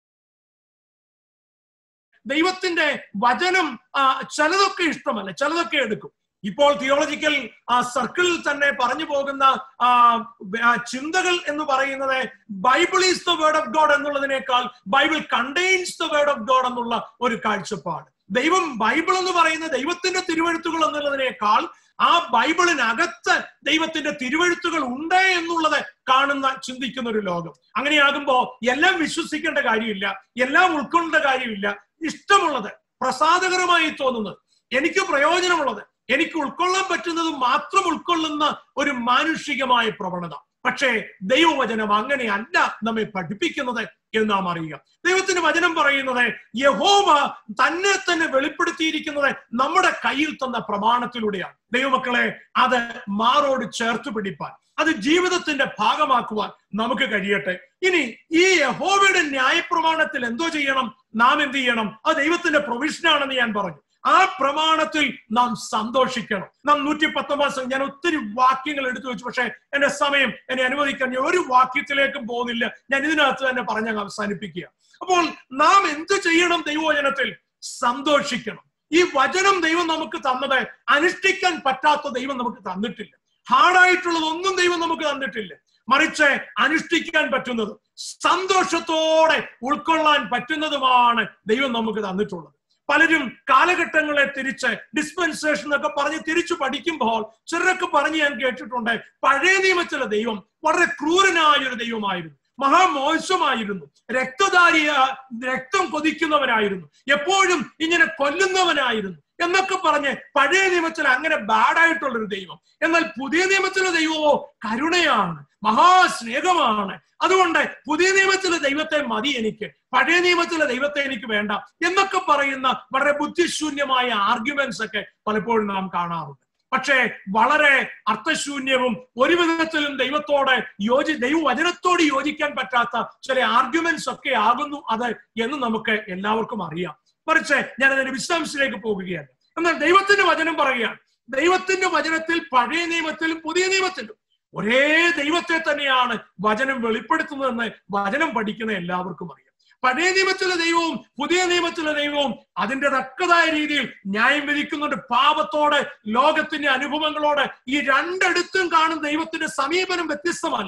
ദൈവത്തിന്റെ വചനം ചിലതൊക്കെ ഇഷ്ടമല്ല ചിലതൊക്കെ എടുക്കും ഇപ്പോൾ തിയോളജിക്കൽ സർക്കിളിൽ തന്നെ പറഞ്ഞു പോകുന്ന ചിന്തകൾ എന്ന് പറയുന്നത് Bible is the word of God എന്നുള്ളതിനേക്കാൾ Bible contains the word of God എന്നുള്ള ഒരു കാഴ്ചപ്പാട് ദൈവം ബൈബിൾ എന്ന് പറയുന്ന ദൈവത്തിന്റെ തിരുവഴുത്തുകൾ എന്നുള്ളതിനേക്കാൾ ആ ബൈബിളിനകത്ത് ദൈവത്തിന്റെ തിരുവഴുത്തുകൾ ഉണ്ട് എന്നുള്ളത് കാണുന്ന ചിന്തിക്കുന്ന ഒരു ലോകം അങ്ങനെയാകുമ്പോ എല്ലാം വിശ്വസിക്കേണ്ട കാര്യമില്ല എല്ലാം ഉൾക്കൊണ്ട കാര്യമില്ല ഇഷ്ടമുള്ളത് പ്രസാദകരമായി തോന്നുന്നത് എനിക്ക് പ്രയോജനമുള്ളത് എനിക്ക് ഉൾക്കൊള്ളാൻ പറ്റുന്നത് മാത്രം ഉൾക്കൊള്ളുന്ന ഒരു മാനുഷികമായ പ്രവണത പക്ഷേ ദൈവവചനം അങ്ങനെയല്ല നമ്മെ പഠിപ്പിക്കുന്നത് എന്ന് നാം അറിയുക ദൈവത്തിന്റെ വചനം പറയുന്നത് യഹോവ തന്നെ തന്നെ വെളിപ്പെടുത്തിയിരിക്കുന്നത് നമ്മുടെ കയ്യിൽ തന്ന പ്രമാണത്തിലൂടെയാണ് ദൈവമക്കളെ അത് മാറോട് ചേർത്ത് പിടിപ്പാൻ അത് ജീവിതത്തിന്റെ ഭാഗമാക്കുവാൻ നമുക്ക് കഴിയട്ടെ ഇനി ഈ യഹോവയുടെ ന്യായപ്രമാണത്തിൽ എന്തോ ചെയ്യണം നാം എന്ത് ചെയ്യണം അത് ദൈവത്തിന്റെ പ്രൊവിഷനാണെന്ന് ഞാൻ പറഞ്ഞു ആ പ്രമാണത്തിൽ നാം സന്തോഷിക്കണം നാം നൂറ്റി പത്തൊമ്പത് ഞാൻ ഒത്തിരി വാക്യങ്ങൾ എടുത്തു വെച്ചു പക്ഷേ എന്റെ സമയം എന്നെ അനുവദിക്കാൻ ഞാൻ ഒരു വാക്യത്തിലേക്കും പോകുന്നില്ല ഞാൻ ഇതിനകത്ത് തന്നെ പറഞ്ഞ് അവസാനിപ്പിക്കുക അപ്പോൾ നാം എന്ത് ചെയ്യണം ദൈവവചനത്തിൽ സന്തോഷിക്കണം ഈ വചനം ദൈവം നമുക്ക് തന്നത് അനുഷ്ഠിക്കാൻ പറ്റാത്ത ദൈവം നമുക്ക് തന്നിട്ടില്ല ഹാർഡായിട്ടുള്ളതൊന്നും ദൈവം നമുക്ക് തന്നിട്ടില്ല മറിച്ച് അനുഷ്ഠിക്കാൻ പറ്റുന്നതും സന്തോഷത്തോടെ ഉൾക്കൊള്ളാൻ പറ്റുന്നതുമാണ് ദൈവം നമുക്ക് തന്നിട്ടുള്ളത് പലരും കാലഘട്ടങ്ങളെ തിരിച്ച് ഡിസ്പെൻസേഷൻ എന്നൊക്കെ പറഞ്ഞ് തിരിച്ചു പഠിക്കുമ്പോൾ ചിലരൊക്കെ പറഞ്ഞ് ഞാൻ കേട്ടിട്ടുണ്ട് പഴയ നിയമത്തിലെ ദൈവം വളരെ ക്രൂരനായ ഒരു ദൈവമായിരുന്നു മഹാമോശമായിരുന്നു രക്തധാരിയ രക്തം കൊതിക്കുന്നവനായിരുന്നു എപ്പോഴും ഇങ്ങനെ കൊല്ലുന്നവനായിരുന്നു എന്നൊക്കെ പറഞ്ഞ് പഴയ നിയമത്തിൽ അങ്ങനെ ബാഡായിട്ടുള്ളൊരു ദൈവം എന്നാൽ പുതിയ നിയമത്തിലെ ദൈവമോ കരുണയാണ് മഹാസ്നേഹമാണ് അതുകൊണ്ട് പുതിയ നിയമത്തിലെ ദൈവത്തെ മതി എനിക്ക് പഴയ നിയമത്തിലെ ദൈവത്തെ എനിക്ക് വേണ്ട എന്നൊക്കെ പറയുന്ന വളരെ ബുദ്ധിശൂന്യമായ ആർഗ്യുമെന്റ്സ് ഒക്കെ പലപ്പോഴും നാം കാണാറുണ്ട് പക്ഷേ വളരെ അർത്ഥശൂന്യവും ഒരു വിധത്തിലും ദൈവത്തോട് യോജി ദൈവവചനത്തോട് യോജിക്കാൻ പറ്റാത്ത ചില ആർഗ്യുമെന്റ്സ് ഒക്കെ ആകുന്നു അത് എന്ന് നമുക്ക് എല്ലാവർക്കും അറിയാം മറിച്ച് ഞാൻ അതിന്റെ വിശദാംശത്തിലേക്ക് പോകുകയാണ് എന്നാൽ ദൈവത്തിന്റെ വചനം പറയുകയാണ് ദൈവത്തിന്റെ വചനത്തിൽ പഴയ നിയമത്തിലും പുതിയ നിയമത്തിലും ഒരേ ദൈവത്തെ തന്നെയാണ് വചനം വെളിപ്പെടുത്തുന്നതെന്ന് വചനം പഠിക്കുന്ന എല്ലാവർക്കും അറിയാം പഴയ നിയമത്തിലെ ദൈവവും പുതിയ നിയമത്തിലെ ദൈവവും അതിന്റെ തക്കതായ രീതിയിൽ ന്യായം വിധിക്കുന്നുണ്ട് പാപത്തോടെ ലോകത്തിന്റെ അനുഭവങ്ങളോട് ഈ രണ്ടിടത്തും കാണുന്ന ദൈവത്തിന്റെ സമീപനം വ്യത്യസ്തമല്ല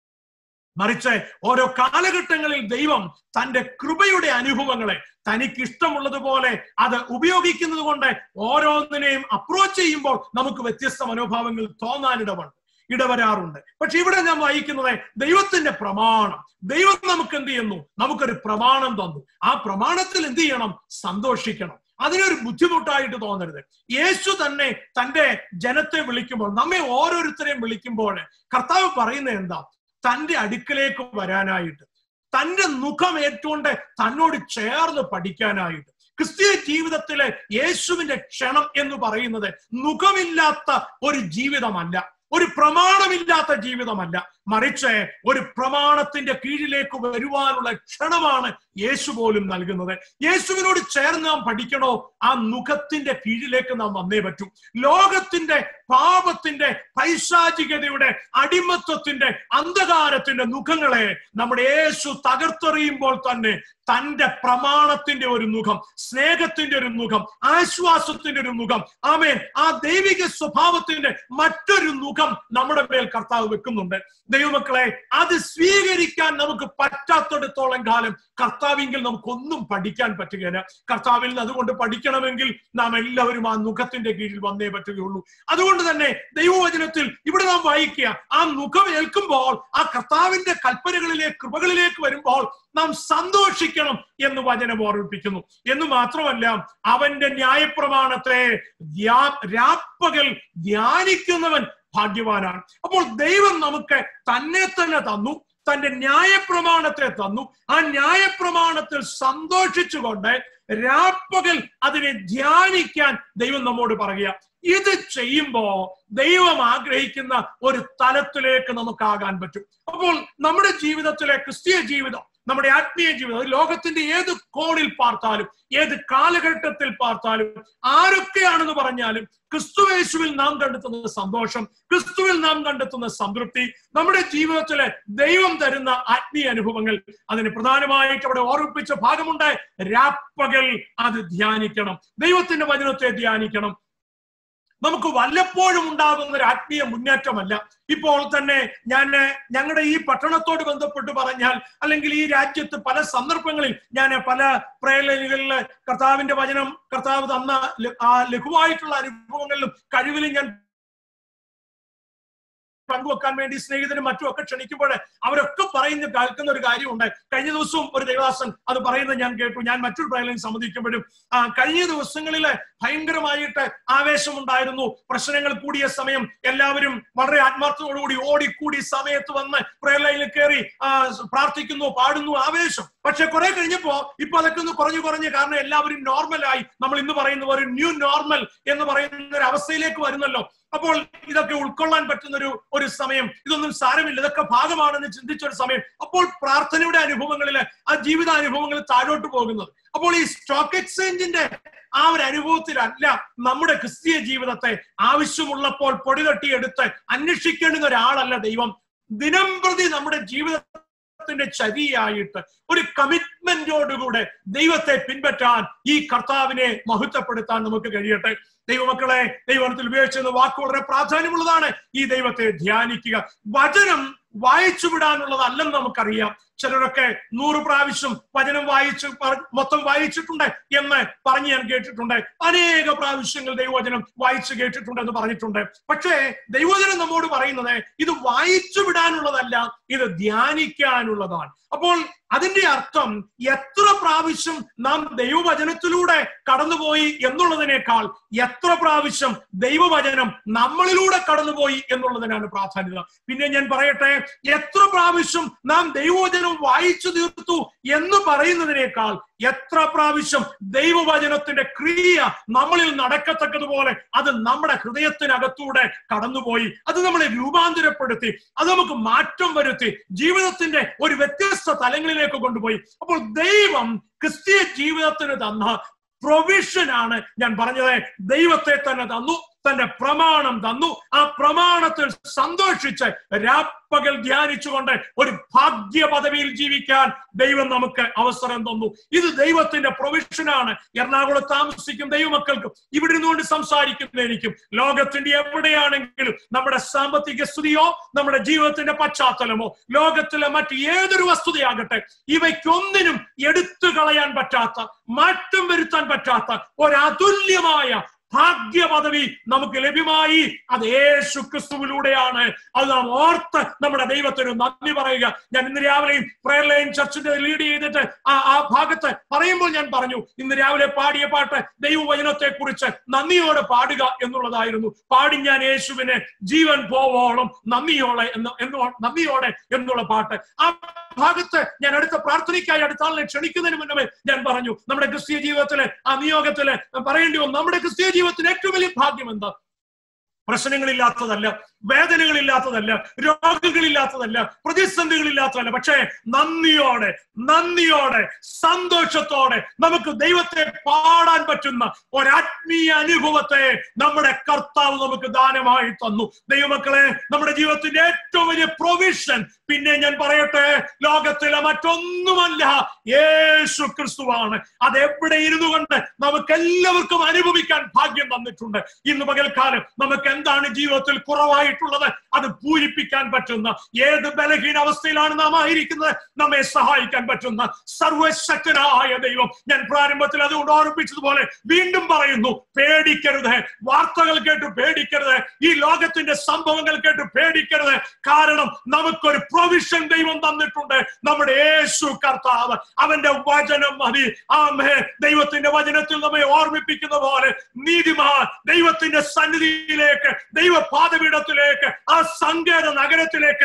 മറിച്ച് ഓരോ കാലഘട്ടങ്ങളിൽ ദൈവം തന്റെ കൃപയുടെ അനുഭവങ്ങളെ തനിക്ക് ഇഷ്ടമുള്ളതുപോലെ അത് ഉപയോഗിക്കുന്നത് കൊണ്ട് ഓരോന്നിനെയും അപ്രോച്ച് ചെയ്യുമ്പോൾ നമുക്ക് വ്യത്യസ്ത മനോഭാവങ്ങൾ തോന്നാനിടവുണ്ട് ഇടവരാറുണ്ട് പക്ഷെ ഇവിടെ ഞാൻ വായിക്കുന്നത് ദൈവത്തിന്റെ പ്രമാണം ദൈവം നമുക്ക് എന്ത് ചെയ്യുന്നു നമുക്കൊരു പ്രമാണം തന്നു ആ പ്രമാണത്തിൽ എന്ത് ചെയ്യണം സന്തോഷിക്കണം അതിനൊരു ബുദ്ധിമുട്ടായിട്ട് തോന്നരുത് യേശു തന്നെ തന്റെ ജനത്തെ വിളിക്കുമ്പോൾ നമ്മെ ഓരോരുത്തരെയും വിളിക്കുമ്പോൾ കർത്താവ് പറയുന്നത് എന്താ തന്റെ അടുക്കലേക്ക് വരാനായിട്ട് തന്റെ മുഖം ഏറ്റുകൊണ്ട് തന്നോട് ചേർന്ന് പഠിക്കാനായിട്ട് ക്രിസ്തീയ ജീവിതത്തിലെ യേശുവിന്റെ ക്ഷണം എന്ന് പറയുന്നത് മുഖമില്ലാത്ത ഒരു ജീവിതമല്ല ഒരു പ്രമാണമില്ലാത്ത ജീവിതമല്ല മറിച്ച് ഒരു പ്രമാണത്തിന്റെ കീഴിലേക്ക് വരുവാനുള്ള ക്ഷണമാണ് യേശു പോലും നൽകുന്നത് യേശുവിനോട് ചേർന്ന് നാം പഠിക്കണോ ആ മുഖത്തിന്റെ കീഴിലേക്ക് നാം വന്നേ പറ്റൂ ലോകത്തിന്റെ പാപത്തിന്റെ പൈശാചികതയുടെ അടിമത്വത്തിന്റെ അന്ധകാരത്തിന്റെ മുഖങ്ങളെ നമ്മുടെ യേശു തകർത്തെറിയുമ്പോൾ തന്നെ തന്റെ പ്രമാണത്തിന്റെ ഒരു മുഖം സ്നേഹത്തിന്റെ ഒരു മുഖം ആശ്വാസത്തിന്റെ ഒരു മുഖം ആമേൻ ആ ദൈവിക സ്വഭാവത്തിന്റെ മറ്റൊരു മുഖം നമ്മുടെ മേൽ കർത്താവ് വെക്കുന്നുണ്ട് ദൈവമക്കളെ അത് സ്വീകരിക്കാൻ നമുക്ക് പറ്റാത്തിടത്തോളം കാലം കർത്താവിങ്കിൽ നമുക്കൊന്നും പഠിക്കാൻ പറ്റുകയില്ല കർത്താവിൽ നിന്ന് അതുകൊണ്ട് പഠിക്കണമെങ്കിൽ നാം എല്ലാവരും ആ മുഖത്തിന്റെ കീഴിൽ വന്നേ പറ്റുകയുള്ളൂ അതുകൊണ്ട് തന്നെ ദൈവവചനത്തിൽ ഇവിടെ നാം വായിക്കുക ആ മുഖം ഏൽക്കുമ്പോൾ ആ കർത്താവിന്റെ കൽപ്പനകളിലേക്ക് കൃപകളിലേക്ക് വരുമ്പോൾ നാം സന്തോഷിക്കണം എന്ന് വചനം ഓർമ്മിപ്പിക്കുന്നു എന്ന് മാത്രമല്ല അവന്റെ ന്യായപ്രമാണത്തെ രാപ്പകൽ ധ്യാനിക്കുന്നവൻ ഭാഗ്യവാനാണ് അപ്പോൾ ദൈവം നമുക്ക് തന്നെ തന്നെ തന്നു തന്റെ ന്യായപ്രമാണത്തെ തന്നു ആ ന്യായപ്രമാണത്തിൽ സന്തോഷിച്ചുകൊണ്ട് രാപ്പകൽ അതിനെ ധ്യാനിക്കാൻ ദൈവം നമ്മോട് പറയുക ഇത് ചെയ്യുമ്പോ ദൈവം ആഗ്രഹിക്കുന്ന ഒരു തലത്തിലേക്ക് നമുക്കാകാൻ പറ്റും അപ്പോൾ നമ്മുടെ ജീവിതത്തിലെ ക്രിസ്തീയ ജീവിതം നമ്മുടെ ആത്മീയ ജീവിതം ലോകത്തിന്റെ ഏത് കോണിൽ പാർത്താലും ഏത് കാലഘട്ടത്തിൽ പാർത്താലും ആരൊക്കെയാണെന്ന് പറഞ്ഞാലും ക്രിസ്തുവേശുവിൽ നാം കണ്ടെത്തുന്ന സന്തോഷം ക്രിസ്തുവിൽ നാം കണ്ടെത്തുന്ന സംതൃപ്തി നമ്മുടെ ജീവിതത്തിലെ ദൈവം തരുന്ന ആത്മീയ അനുഭവങ്ങൾ അതിന് പ്രധാനമായിട്ട് അവിടെ ഓർമ്മിപ്പിച്ച ഭാഗമുണ്ട് രാപ്പകൽ അത് ധ്യാനിക്കണം ദൈവത്തിന്റെ വചനത്തെ ധ്യാനിക്കണം നമുക്ക് വല്ലപ്പോഴും ഉണ്ടാകുന്ന ഒരു ആത്മീയ മുന്നേറ്റമല്ല ഇപ്പോൾ തന്നെ ഞാൻ ഞങ്ങളുടെ ഈ പട്ടണത്തോട് ബന്ധപ്പെട്ട് പറഞ്ഞാൽ അല്ലെങ്കിൽ ഈ രാജ്യത്ത് പല സന്ദർഭങ്ങളിൽ ഞാൻ പല പ്രേലനികളിൽ കർത്താവിന്റെ വചനം കർത്താവ് തന്ന ആ ലഘുവായിട്ടുള്ള അനുഭവങ്ങളിലും കഴിവിലും ഞാൻ പങ്കുവെക്കാൻ വേണ്ടി സ്നേഹിതരും മറ്റും ഒക്കെ ക്ഷണിക്കുമ്പോൾ അവരൊക്കെ പറയുന്ന കേൾക്കുന്ന ഒരു കാര്യമുണ്ട് കഴിഞ്ഞ ദിവസവും ഒരു ദേവദാസൻ അത് പറയുന്നത് ഞാൻ കേട്ടു ഞാൻ മറ്റൊരു പ്രയലിൽ സമ്മതിക്കുമ്പോഴും ആ കഴിഞ്ഞ ദിവസങ്ങളിൽ ഭയങ്കരമായിട്ട് ആവേശമുണ്ടായിരുന്നു പ്രശ്നങ്ങൾ കൂടിയ സമയം എല്ലാവരും വളരെ ആത്മാർത്ഥതയോടുകൂടി ഓടിക്കൂടി സമയത്ത് വന്ന് പ്രയലയിൽ കയറി പ്രാർത്ഥിക്കുന്നു പാടുന്നു ആവേശം പക്ഷെ കുറെ കഴിഞ്ഞപ്പോ ഇപ്പൊ അതൊക്കെ ഒന്ന് കുറഞ്ഞു കുറഞ്ഞ് കാരണം എല്ലാവരും നോർമലായി നമ്മൾ ഇന്ന് പറയുന്ന ഒരു ന്യൂ നോർമൽ എന്ന് പറയുന്ന ഒരു അവസ്ഥയിലേക്ക് വരുന്നല്ലോ അപ്പോൾ ഇതൊക്കെ ഉൾക്കൊള്ളാൻ പറ്റുന്ന ഒരു ഒരു സമയം ഇതൊന്നും സാരമില്ല ഇതൊക്കെ ഭാഗമാണെന്ന് ചിന്തിച്ച ഒരു സമയം അപ്പോൾ പ്രാർത്ഥനയുടെ അനുഭവങ്ങളിൽ ആ ജീവിതാനുഭവങ്ങൾ താഴോട്ട് പോകുന്നത് അപ്പോൾ ഈ സ്റ്റോക്ക് എക്സ്ചേഞ്ചിന്റെ ആ ഒരു അനുഭവത്തിലല്ല നമ്മുടെ ക്രിസ്തീയ ജീവിതത്തെ ആവശ്യമുള്ളപ്പോൾ പൊടി തട്ടിയെടുത്ത് അന്വേഷിക്കേണ്ടുന്ന ഒരാളല്ല ദൈവം ദിനം പ്രതി നമ്മുടെ ജീവിതത്തിന്റെ ചരിയായിട്ട് ഒരു കമ്മിറ്റ്മെന്റോടുകൂടെ ദൈവത്തെ പിൻപറ്റാൻ ഈ കർത്താവിനെ മഹത്വപ്പെടുത്താൻ നമുക്ക് കഴിയട്ടെ ദൈവമക്കളെ ദൈവത്തിൽ ഉപയോഗിച്ചിരുന്ന വാക്ക് വളരെ പ്രാധാന്യമുള്ളതാണ് ഈ ദൈവത്തെ ധ്യാനിക്കുക വചനം വായിച്ചു വിടാനുള്ളതല്ലെന്ന് നമുക്കറിയാം ചിലരൊക്കെ നൂറ് പ്രാവശ്യം വചനം വായിച്ച് പറ- മൊത്തം വായിച്ചിട്ടുണ്ട് എന്ന് പറഞ്ഞ് ഞാൻ കേട്ടിട്ടുണ്ട് അനേക പ്രാവശ്യങ്ങൾ ദൈവവചനം വായിച്ചു കേട്ടിട്ടുണ്ട് എന്ന് പറഞ്ഞിട്ടുണ്ട് പക്ഷേ ദൈവവചനം നമ്മോട് പറയുന്നത് ഇത് വായിച്ചു വിടാനുള്ളതല്ല ഇത് ധ്യാനിക്കാനുള്ളതാണ് അപ്പോൾ അതിന്റെ അർത്ഥം എത്ര പ്രാവശ്യം നാം ദൈവവചനത്തിലൂടെ കടന്നുപോയി എന്നുള്ളതിനേക്കാൾ എത്ര പ്രാവശ്യം ദൈവവചനം നമ്മളിലൂടെ കടന്നുപോയി എന്നുള്ളതിനാണ് പ്രാധാന്യത പിന്നെ ഞാൻ പറയട്ടെ എത്ര പ്രാവശ്യം നാം ദൈവവചനം വായിച്ചു തീർത്തു എന്ന് പറയുന്നതിനേക്കാൾ എത്ര പ്രാവശ്യം ദൈവവചനത്തിന്റെ ക്രിയ നമ്മളിൽ നടക്കത്തക്കതുപോലെ അത് നമ്മുടെ ഹൃദയത്തിനകത്തൂടെ കടന്നുപോയി അത് നമ്മളെ രൂപാന്തരപ്പെടുത്തി അത് നമുക്ക് മാറ്റം വരുത്തി ജീവിതത്തിന്റെ ഒരു വ്യത്യസ്ത തലങ്ങളിലേക്ക് കൊണ്ടുപോയി അപ്പോൾ ദൈവം ക്രിസ്തീയ ജീവിതത്തിന് തന്ന പ്രൊവിഷൻ ആണ് ഞാൻ പറഞ്ഞത് ദൈവത്തെ തന്നെ തന്നു തന്റെ പ്രമാണം തന്നു ആ പ്രമാണത്തിൽ സന്തോഷിച്ച് രാപ്പകൽ ധ്യാനിച്ചുകൊണ്ട് ഒരു ഭാഗ്യ പദവിയിൽ ജീവിക്കാൻ ദൈവം നമുക്ക് അവസരം തന്നു ഇത് ദൈവത്തിന്റെ പ്രൊവിഷനാണ് എറണാകുളത്ത് താമസിക്കും ദൈവമക്കൾക്കും ഇവിടെ നിന്നുകൊണ്ട് സംസാരിക്കുന്ന എനിക്കും ലോകത്തിന്റെ എവിടെയാണെങ്കിലും നമ്മുടെ സാമ്പത്തിക സ്ഥിതിയോ നമ്മുടെ ജീവിതത്തിന്റെ പശ്ചാത്തലമോ ലോകത്തിലെ മറ്റ് ഏതൊരു വസ്തുതയാകട്ടെ ഇവയ്ക്കൊന്നിനും എടുത്തു കളയാൻ പറ്റാത്ത മാറ്റം വരുത്താൻ പറ്റാത്ത ഒരതുല്യമായ ഭാഗ്യ പദവി നമുക്ക് ലഭ്യമായി അത് യേശു ക്രിസ്തുവിലൂടെയാണ് അത് നാം ഓർത്ത് നമ്മുടെ ദൈവത്തിന് നന്ദി പറയുക ഞാൻ ഇന്ന് രാവിലെയും പ്രയർ ലൈൻ ചർച്ചിന്റെ ലീഡ് ചെയ്തിട്ട് ആ ആ ഭാഗത്ത് പറയുമ്പോൾ ഞാൻ പറഞ്ഞു ഇന്ന് രാവിലെ പാടിയ പാട്ട് ദൈവവചനത്തെ കുറിച്ച് നന്ദിയോടെ പാടുക എന്നുള്ളതായിരുന്നു പാടി ഞാൻ യേശുവിനെ ജീവൻ പോവോളം നന്ദിയോടെ എന്ന് എന്ന് നന്ദിയോടെ എന്നുള്ള പാട്ട് ആ ഭാഗത്ത് ഞാൻ അടുത്ത പ്രാർത്ഥനയ്ക്കായി അടുത്ത ആളിനെ ക്ഷണിക്കുന്നതിന് മുന്നമേ ഞാൻ പറഞ്ഞു നമ്മുടെ ക്രിസ്തീയ ജീവിതത്തിലെ ആ നിയോഗത്തില് പറയേണ്ടി വന്നു നമ്മുടെ ക്രിസ്തീയ ജീവിതത്തിന് ഏറ്റവും വലിയ ഭാഗ്യം എന്താ പ്രശ്നങ്ങളില്ലാത്തതല്ല വേദനകളില്ലാത്തതല്ല രോഗങ്ങളില്ലാത്തതല്ല പ്രതിസന്ധികളില്ലാത്തതല്ല പക്ഷേ നന്ദിയോടെ നന്ദിയോടെ സന്തോഷത്തോടെ നമുക്ക് ദൈവത്തെ പാടാൻ പറ്റുന്ന ഒരാത്മീയ അനുഭവത്തെ നമ്മുടെ കർത്താവ് നമുക്ക് ദാനമായി തന്നു ദൈവമക്കളെ നമ്മുടെ ജീവിതത്തിന്റെ ഏറ്റവും വലിയ പ്രൊവിഷൻ പിന്നെ ഞാൻ പറയട്ടെ ലോകത്തിലെ മറ്റൊന്നുമല്ല യേശു ക്രിസ്തുവാണ് അത് എവിടെ ഇരുന്നു കൊണ്ട് നമുക്ക് എല്ലാവർക്കും അനുഭവിക്കാൻ ഭാഗ്യം തന്നിട്ടുണ്ട് ഇന്ന് പകൽക്കാലം നമുക്ക് എന്താണ് ജീവിതത്തിൽ കുറവായിട്ടുള്ളത് അത് പൂരിപ്പിക്കാൻ പറ്റുന്ന ഏത് ബലഹീന അവസ്ഥയിലാണ് നാം ആയിരിക്കുന്നത് നമ്മെ സഹായിക്കാൻ പറ്റുന്ന സർവശക്തനായ ദൈവം ഞാൻ പ്രാരംഭത്തിൽ അതുകൊണ്ട് ഓർമ്മിപ്പിച്ചതുപോലെ വീണ്ടും പറയുന്നു പേടിക്കരുത് വാർത്തകൾ കേട്ട് പേടിക്കരുത് ഈ ലോകത്തിന്റെ സംഭവങ്ങൾ കേട്ട് പേടിക്കരുത് കാരണം നമുക്കൊരു പ്രൊവിഷൻ ദൈവം തന്നിട്ടുണ്ട് നമ്മുടെ യേശു കർത്താവ് അവന്റെ വചനം മതി ആമേ ദൈവത്തിന്റെ വചനത്തിൽ നമ്മെ ഓർമ്മിപ്പിക്കുന്ന പോലെ നീതിമാൻ ദൈവത്തിന്റെ സന്നിധിയിലേക്ക് ദൈവ പാതപീഠത്തിലേക്ക് ആ സങ്കേത നഗരത്തിലേക്ക്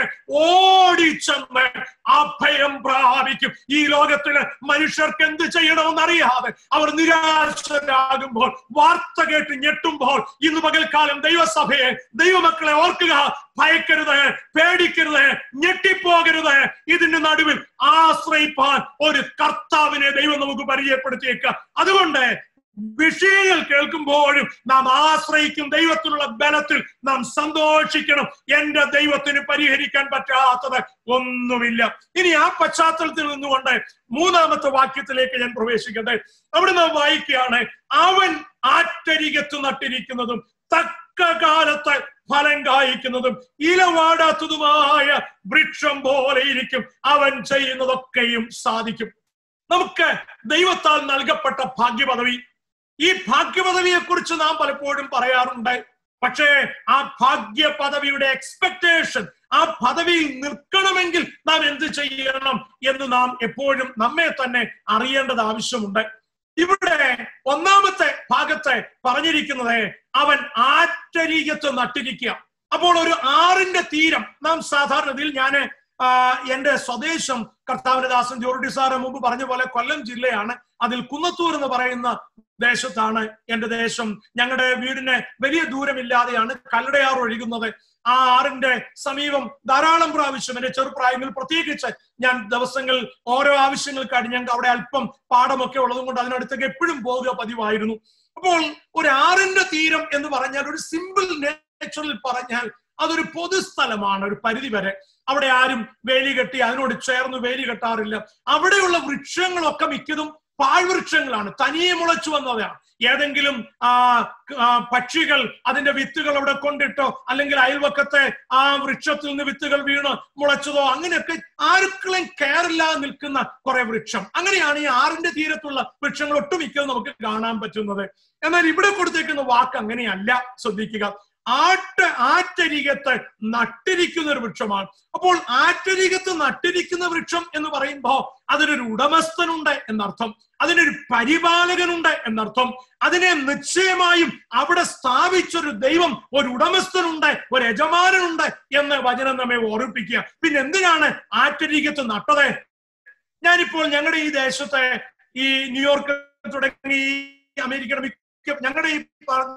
ഓടിച്ചെന്ന് അഭയം പ്രാപിക്കും ഈ ലോകത്തില് മനുഷ്യർക്ക് എന്ത് ചെയ്യണമെന്ന് അറിയാതെ അവർ നിരാശരാകുമ്പോൾ വാർത്ത കേട്ട് ഞെട്ടുമ്പോൾ ഇന്ന് പകൽക്കാലം ദൈവസഭയെ ദൈവമക്കളെ ഓർക്കുക ഭയക്കരുത് പേടിക്കരുത് ഞെട്ടിപ്പോകരുത് ഇതിന്റെ നടുവിൽ ആശ്രയിപ്പാൻ ഒരു കർത്താവിനെ ദൈവം നമുക്ക് പരിചയപ്പെടുത്തിയേക്കുക അതുകൊണ്ട് വിഷയങ്ങൾ കേൾക്കുമ്പോഴും നാം ആശ്രയിക്കും ദൈവത്തിനുള്ള ബലത്തിൽ നാം സന്തോഷിക്കണം എന്റെ ദൈവത്തിന് പരിഹരിക്കാൻ പറ്റാത്തത് ഒന്നുമില്ല ഇനി ആ പശ്ചാത്തലത്തിൽ നിന്നുകൊണ്ട് മൂന്നാമത്തെ വാക്യത്തിലേക്ക് ഞാൻ പ്രവേശിക്കട്ടെ അവിടെ നാം വായിക്കുകയാണ് അവൻ ആറ്റരികത്ത് നട്ടിരിക്കുന്നതും തക്ക കാലത്ത് ഫലം കായ്ക്കുന്നതും ഇലവാടാത്തതുമായ വൃക്ഷം പോലെ ഇരിക്കും അവൻ ചെയ്യുന്നതൊക്കെയും സാധിക്കും നമുക്ക് ദൈവത്താൽ നൽകപ്പെട്ട ഭാഗ്യപദവി ഈ ഭാഗ്യപദവിയെ കുറിച്ച് നാം പലപ്പോഴും പറയാറുണ്ട് പക്ഷേ ആ ഭാഗ്യ പദവിയുടെ എക്സ്പെക്ടേഷൻ ആ പദവിയിൽ നിൽക്കണമെങ്കിൽ നാം എന്ത് ചെയ്യണം എന്ന് നാം എപ്പോഴും നമ്മെ തന്നെ അറിയേണ്ടത് ആവശ്യമുണ്ട് ഇവിടെ ഒന്നാമത്തെ ഭാഗത്തെ പറഞ്ഞിരിക്കുന്നത് അവൻ ആറ്റരീകത്ത് നട്ടിരിക്കുക അപ്പോൾ ഒരു ആറിന്റെ തീരം നാം സാധാരണയിൽ ഞാൻ എന്റെ സ്വദേശം കർത്താവിന്റെ ദാസൻ ജോർഡി സാറ് മുമ്പ് പറഞ്ഞ പോലെ കൊല്ലം ജില്ലയാണ് അതിൽ കുന്നത്തൂർ എന്ന് പറയുന്ന ദേശത്താണ് എന്റെ ദേശം ഞങ്ങളുടെ വീടിന് വലിയ ദൂരമില്ലാതെയാണ് കല്ലടയാർ ഒഴുകുന്നത് ആ ആറിന്റെ സമീപം ധാരാളം പ്രാവശ്യം എന്റെ ചെറുപ്രായങ്ങളിൽ പ്രത്യേകിച്ച് ഞാൻ ദിവസങ്ങൾ ഓരോ ആവശ്യങ്ങൾക്കായിട്ട് ഞങ്ങൾക്ക് അവിടെ അല്പം പാടമൊക്കെ ഉള്ളതും കൊണ്ട് അതിനടുത്തേക്ക് എപ്പോഴും പോവുക പതിവായിരുന്നു അപ്പോൾ ഒരു ആറിന്റെ തീരം എന്ന് പറഞ്ഞാൽ ഒരു സിമ്പിൾ നേച്ചറിൽ പറഞ്ഞാൽ അതൊരു പൊതുസ്ഥലമാണ് ഒരു പരിധി വരെ അവിടെ ആരും വേലി കെട്ടി അതിനോട് ചേർന്ന് വേലി കെട്ടാറില്ല അവിടെയുള്ള വൃക്ഷങ്ങളൊക്കെ മിക്കതും പാഴ്വൃക്ഷങ്ങളാണ് തനിയെ മുളച്ചു വന്നതാണ് ഏതെങ്കിലും ആ ആ, പക്ഷികൾ അതിന്റെ വിത്തുകൾ അവിടെ കൊണ്ടിട്ടോ അല്ലെങ്കിൽ അയൽവക്കത്തെ ആ വൃക്ഷത്തിൽ നിന്ന് വിത്തുകൾ വീണ് മുളച്ചതോ അങ്ങനെയൊക്കെ ആർക്കളെയും കെയറില്ലാതെ നിൽക്കുന്ന കുറെ വൃക്ഷം അങ്ങനെയാണ് ഈ ആറിന്റെ തീരത്തുള്ള വൃക്ഷങ്ങൾ ഒട്ടുമിക്കത് നമുക്ക് കാണാൻ പറ്റുന്നത് എന്നാൽ ഇവിടെ കൊടുത്തേക്കുന്ന വാക്ക് അങ്ങനെയല്ല ശ്രദ്ധിക്കുക ആട്ട് ആറ്റരികത്ത് നട്ടിരിക്കുന്ന ഒരു വൃക്ഷമാണ് അപ്പോൾ ആറ്റരികത്ത് നട്ടിരിക്കുന്ന വൃക്ഷം എന്ന് പറയുമ്പോ അതിനൊരു ഉടമസ്ഥനുണ്ട് എന്നർത്ഥം അതിനൊരു പരിപാലകനുണ്ട് എന്നർത്ഥം അതിനെ നിശ്ചയമായും അവിടെ സ്ഥാപിച്ചൊരു ദൈവം ഒരു ഉടമസ്ഥനുണ്ട് ഒരു യജമാനനുണ്ട് എന്ന് വചനം നമ്മെ ഓർമ്മിപ്പിക്കുക പിന്നെ എന്തിനാണ് ആറ്റരികത്ത് നട്ടത് ഞാനിപ്പോൾ ഞങ്ങളുടെ ഈ ദേശത്തെ ഈ ന്യൂയോർക്ക് തുടങ്ങി ഈ അമേരിക്കയുടെ മിക്ക ഞങ്ങളുടെ ഈ പറഞ്ഞ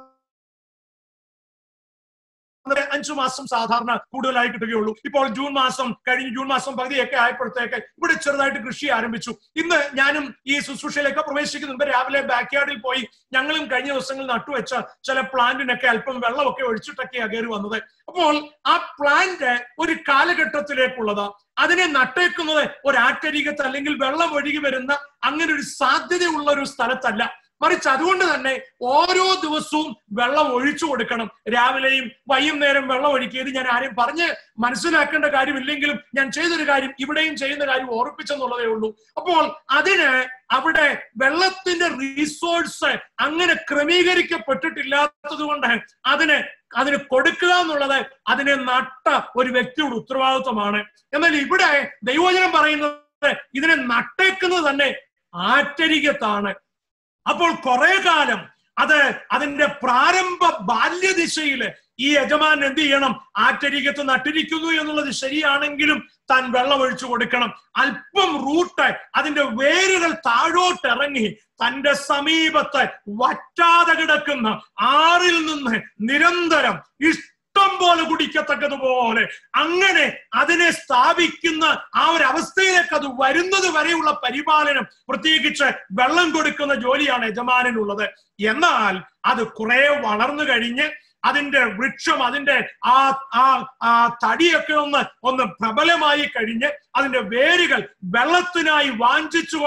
അത് അഞ്ചു മാസം സാധാരണ കൂടുതലായി കിട്ടുകയുള്ളൂ ഇപ്പോൾ ജൂൺ മാസം കഴിഞ്ഞ് ജൂൺ മാസം പകുതിയൊക്കെ ആയപ്പോഴത്തേക്ക് ഇവിടെ ചെറുതായിട്ട് കൃഷി ആരംഭിച്ചു ഇന്ന് ഞാനും ഈ ശുശ്രൂഷയിലേക്ക് പ്രവേശിക്കുന്ന മുമ്പ് രാവിലെ ബാക്ക് യാർഡിൽ പോയി ഞങ്ങളും കഴിഞ്ഞ ദിവസങ്ങളിൽ നട്ടുവെച്ച ചില പ്ലാന്റിനൊക്കെ അല്പം വെള്ളമൊക്കെ ഒഴിച്ചിട്ടൊക്കെയാണ് കയറി വന്നത് അപ്പോൾ ആ പ്ലാന്റ് ഒരു കാലഘട്ടത്തിലേക്കുള്ളത് അതിനെ നട്ടേക്കുന്നത് ഒരു ആറ്റരികത്ത് അല്ലെങ്കിൽ വെള്ളം ഒഴുകി വരുന്ന അങ്ങനെ ഒരു സാധ്യതയുള്ള ഒരു സ്ഥലത്തല്ല മറിച്ച് അതുകൊണ്ട് തന്നെ ഓരോ ദിവസവും വെള്ളം ഒഴിച്ചു കൊടുക്കണം രാവിലെയും വൈകുന്നേരം വെള്ളം ഒഴിക്കുക ഇത് ഞാൻ ആരെയും പറഞ്ഞ് മനസ്സിലാക്കേണ്ട കാര്യമില്ലെങ്കിലും ഞാൻ ചെയ്തൊരു കാര്യം ഇവിടെയും ചെയ്യുന്ന കാര്യം ഓർപ്പിച്ചെന്നുള്ളതേ ഉള്ളൂ അപ്പോൾ അതിന് അവിടെ വെള്ളത്തിന്റെ റീസോഴ്സ് അങ്ങനെ ക്രമീകരിക്കപ്പെട്ടിട്ടില്ലാത്തത് കൊണ്ട് അതിന് അതിന് കൊടുക്കുക എന്നുള്ളത് അതിനെ നട്ട ഒരു വ്യക്തിയുടെ ഉത്തരവാദിത്വമാണ് എന്നാൽ ഇവിടെ ദൈവവചനം പറയുന്നത് ഇതിനെ നട്ടേക്കുന്നത് തന്നെ ആറ്റരികത്താണ് അപ്പോൾ കുറെ കാലം അത് അതിന്റെ പ്രാരംഭ ബാല്യദിശയില് ഈ യജമാൻ എന്ത് ചെയ്യണം ആറ്റരികത്ത് നട്ടിരിക്കുന്നു എന്നുള്ളത് ശരിയാണെങ്കിലും താൻ വെള്ളം ഒഴിച്ചു കൊടുക്കണം അല്പം റൂട്ട് അതിന്റെ വേരുകൾ താഴോട്ട് ഇറങ്ങി തന്റെ സമീപത്ത് വറ്റാതെ കിടക്കുന്ന ആറിൽ നിന്ന് നിരന്തരം ഇഷ്ടം പോലെ കുടിക്കത്തക്കതുപോലെ അങ്ങനെ അതിനെ സ്ഥാപിക്കുന്ന ആ ഒരു അവസ്ഥയിലേക്ക് അത് വരുന്നത് വരെയുള്ള പരിപാലനം പ്രത്യേകിച്ച് വെള്ളം കൊടുക്കുന്ന ജോലിയാണ് യജമാനനുള്ളത് എന്നാൽ അത് കുറെ വളർന്നു കഴിഞ്ഞ് അതിന്റെ വൃക്ഷം അതിന്റെ ആ ആ ആ തടിയൊക്കെ ഒന്ന് ഒന്ന് പ്രബലമായി കഴിഞ്ഞ് അതിന്റെ വേരുകൾ വെള്ളത്തിനായി വാഞ്ചിച്ചു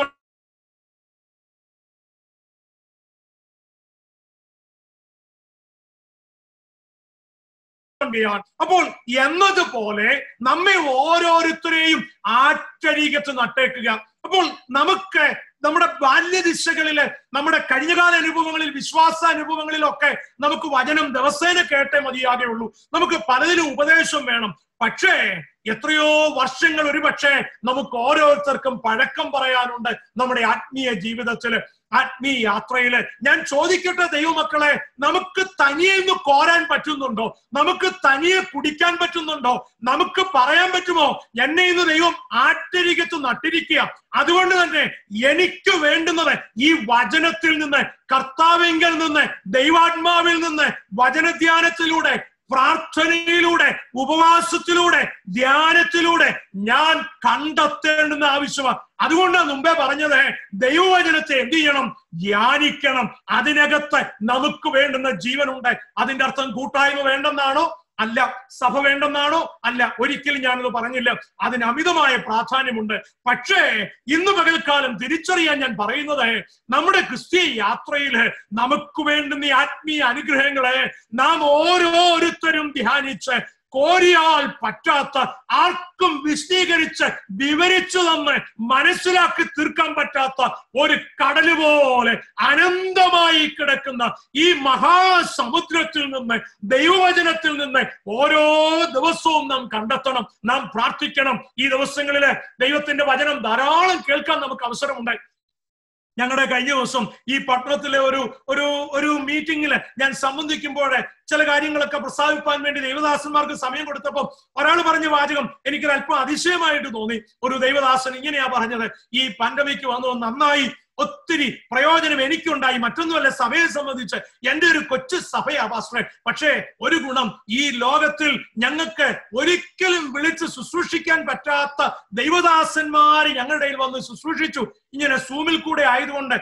ചെയ്യാൻ അപ്പോൾ എന്നതുപോലെ നമ്മെ ഓരോരുത്തരെയും ആറ്റരീകത്ത് നട്ടേക്കുക അപ്പോൾ നമുക്ക് നമ്മുടെ ബാല്യദിശകളില് നമ്മുടെ കഴിഞ്ഞകാല അനുഭവങ്ങളിൽ വിശ്വാസ അനുഭവങ്ങളിലൊക്കെ നമുക്ക് വചനം ദിവസേന കേട്ടേ മതിയാകെയുള്ളൂ നമുക്ക് പലതിലും ഉപദേശം വേണം പക്ഷേ എത്രയോ വർഷങ്ങൾ ഒരുപക്ഷെ നമുക്ക് ഓരോരുത്തർക്കും പഴക്കം പറയാനുണ്ട് നമ്മുടെ ആത്മീയ ജീവിതത്തില് ആത്മീയ യാത്രയില് ഞാൻ ചോദിക്കട്ടെ ദൈവമക്കളെ നമുക്ക് തനിയെ ഇന്ന് കോരാൻ പറ്റുന്നുണ്ടോ നമുക്ക് തനിയെ കുടിക്കാൻ പറ്റുന്നുണ്ടോ നമുക്ക് പറയാൻ പറ്റുമോ എന്നെ ഇന്ന് ദൈവം ആറ്റരികത്ത് നട്ടിരിക്കുക അതുകൊണ്ട് തന്നെ എനിക്ക് വേണ്ടുന്നത് ഈ വചനത്തിൽ നിന്ന് കർത്താവിങ്കിൽ നിന്ന് ദൈവാത്മാവിൽ നിന്ന് വചനധ്യാനത്തിലൂടെ പ്രാർത്ഥനയിലൂടെ ഉപവാസത്തിലൂടെ ധ്യാനത്തിലൂടെ ഞാൻ കണ്ടെത്തേണ്ടുന്ന ആവശ്യമാണ് അതുകൊണ്ടാണ് മുമ്പേ പറഞ്ഞത് ദൈവവചനത്തെ എന്ത് ചെയ്യണം ധ്യാനിക്കണം അതിനകത്ത് നമുക്ക് വേണ്ടുന്ന ജീവനുണ്ട് അതിന്റെ അർത്ഥം കൂട്ടായ്മ വേണ്ടെന്നാണോ അല്ല സഭ വേണ്ടെന്നാണോ അല്ല ഒരിക്കലും ഞാനത് പറഞ്ഞില്ല അതിന് അമിതമായ പ്രാധാന്യമുണ്ട് പക്ഷേ ഇന്ന് പകൽക്കാലം തിരിച്ചറിയാൻ ഞാൻ പറയുന്നത് നമ്മുടെ ക്രിസ്തീയ യാത്രയില് നമുക്ക് വേണ്ടുന്ന ഈ ആത്മീയ അനുഗ്രഹങ്ങളെ നാം ഓരോരുത്തരും ധ്യാനിച്ച് കോരിയാൽ പറ്റാത്ത ആർക്കും വിശദീകരിച്ച് വിവരിച്ചു തന്ന് മനസ്സിലാക്കി തീർക്കാൻ പറ്റാത്ത ഒരു കടല് പോലെ അനന്തമായി കിടക്കുന്ന ഈ മഹാസമുദ്രത്തിൽ നിന്ന് ദൈവവചനത്തിൽ നിന്ന് ഓരോ ദിവസവും നാം കണ്ടെത്തണം നാം പ്രാർത്ഥിക്കണം ഈ ദിവസങ്ങളില് ദൈവത്തിന്റെ വചനം ധാരാളം കേൾക്കാൻ നമുക്ക് അവസരമുണ്ട് ഞങ്ങളുടെ കഴിഞ്ഞ ദിവസം ഈ പട്ടണത്തിലെ ഒരു ഒരു ഒരു മീറ്റിംഗിൽ ഞാൻ സംബന്ധിക്കുമ്പോൾ ചില കാര്യങ്ങളൊക്കെ പ്രസ്താവിപ്പാൻ വേണ്ടി ദൈവദാസന്മാർക്ക് സമയം കൊടുത്തപ്പോൾ ഒരാൾ പറഞ്ഞ വാചകം എനിക്കൊരു അല്പം അതിശയമായിട്ട് തോന്നി ഒരു ദൈവദാസൻ ഇങ്ങനെയാ പറഞ്ഞത് ഈ പാൻഡമിക് വന്നു നന്നായി ഒത്തിരി പ്രയോജനം എനിക്കുണ്ടായി മറ്റൊന്നുമല്ല സഭയെ സംബന്ധിച്ച് എന്റെ ഒരു കൊച്ചു സഭയാ പാസ്റ്ററെ പക്ഷേ ഒരു ഗുണം ഈ ലോകത്തിൽ ഞങ്ങൾക്ക് ഒരിക്കലും വിളിച്ച് ശുശ്രൂഷിക്കാൻ പറ്റാത്ത ദൈവദാസന്മാർ ഞങ്ങളുടെ ഇടയിൽ വന്ന് ശുശ്രൂഷിച്ചു ഇങ്ങനെ സൂമിൽ കൂടെ ആയതുകൊണ്ട്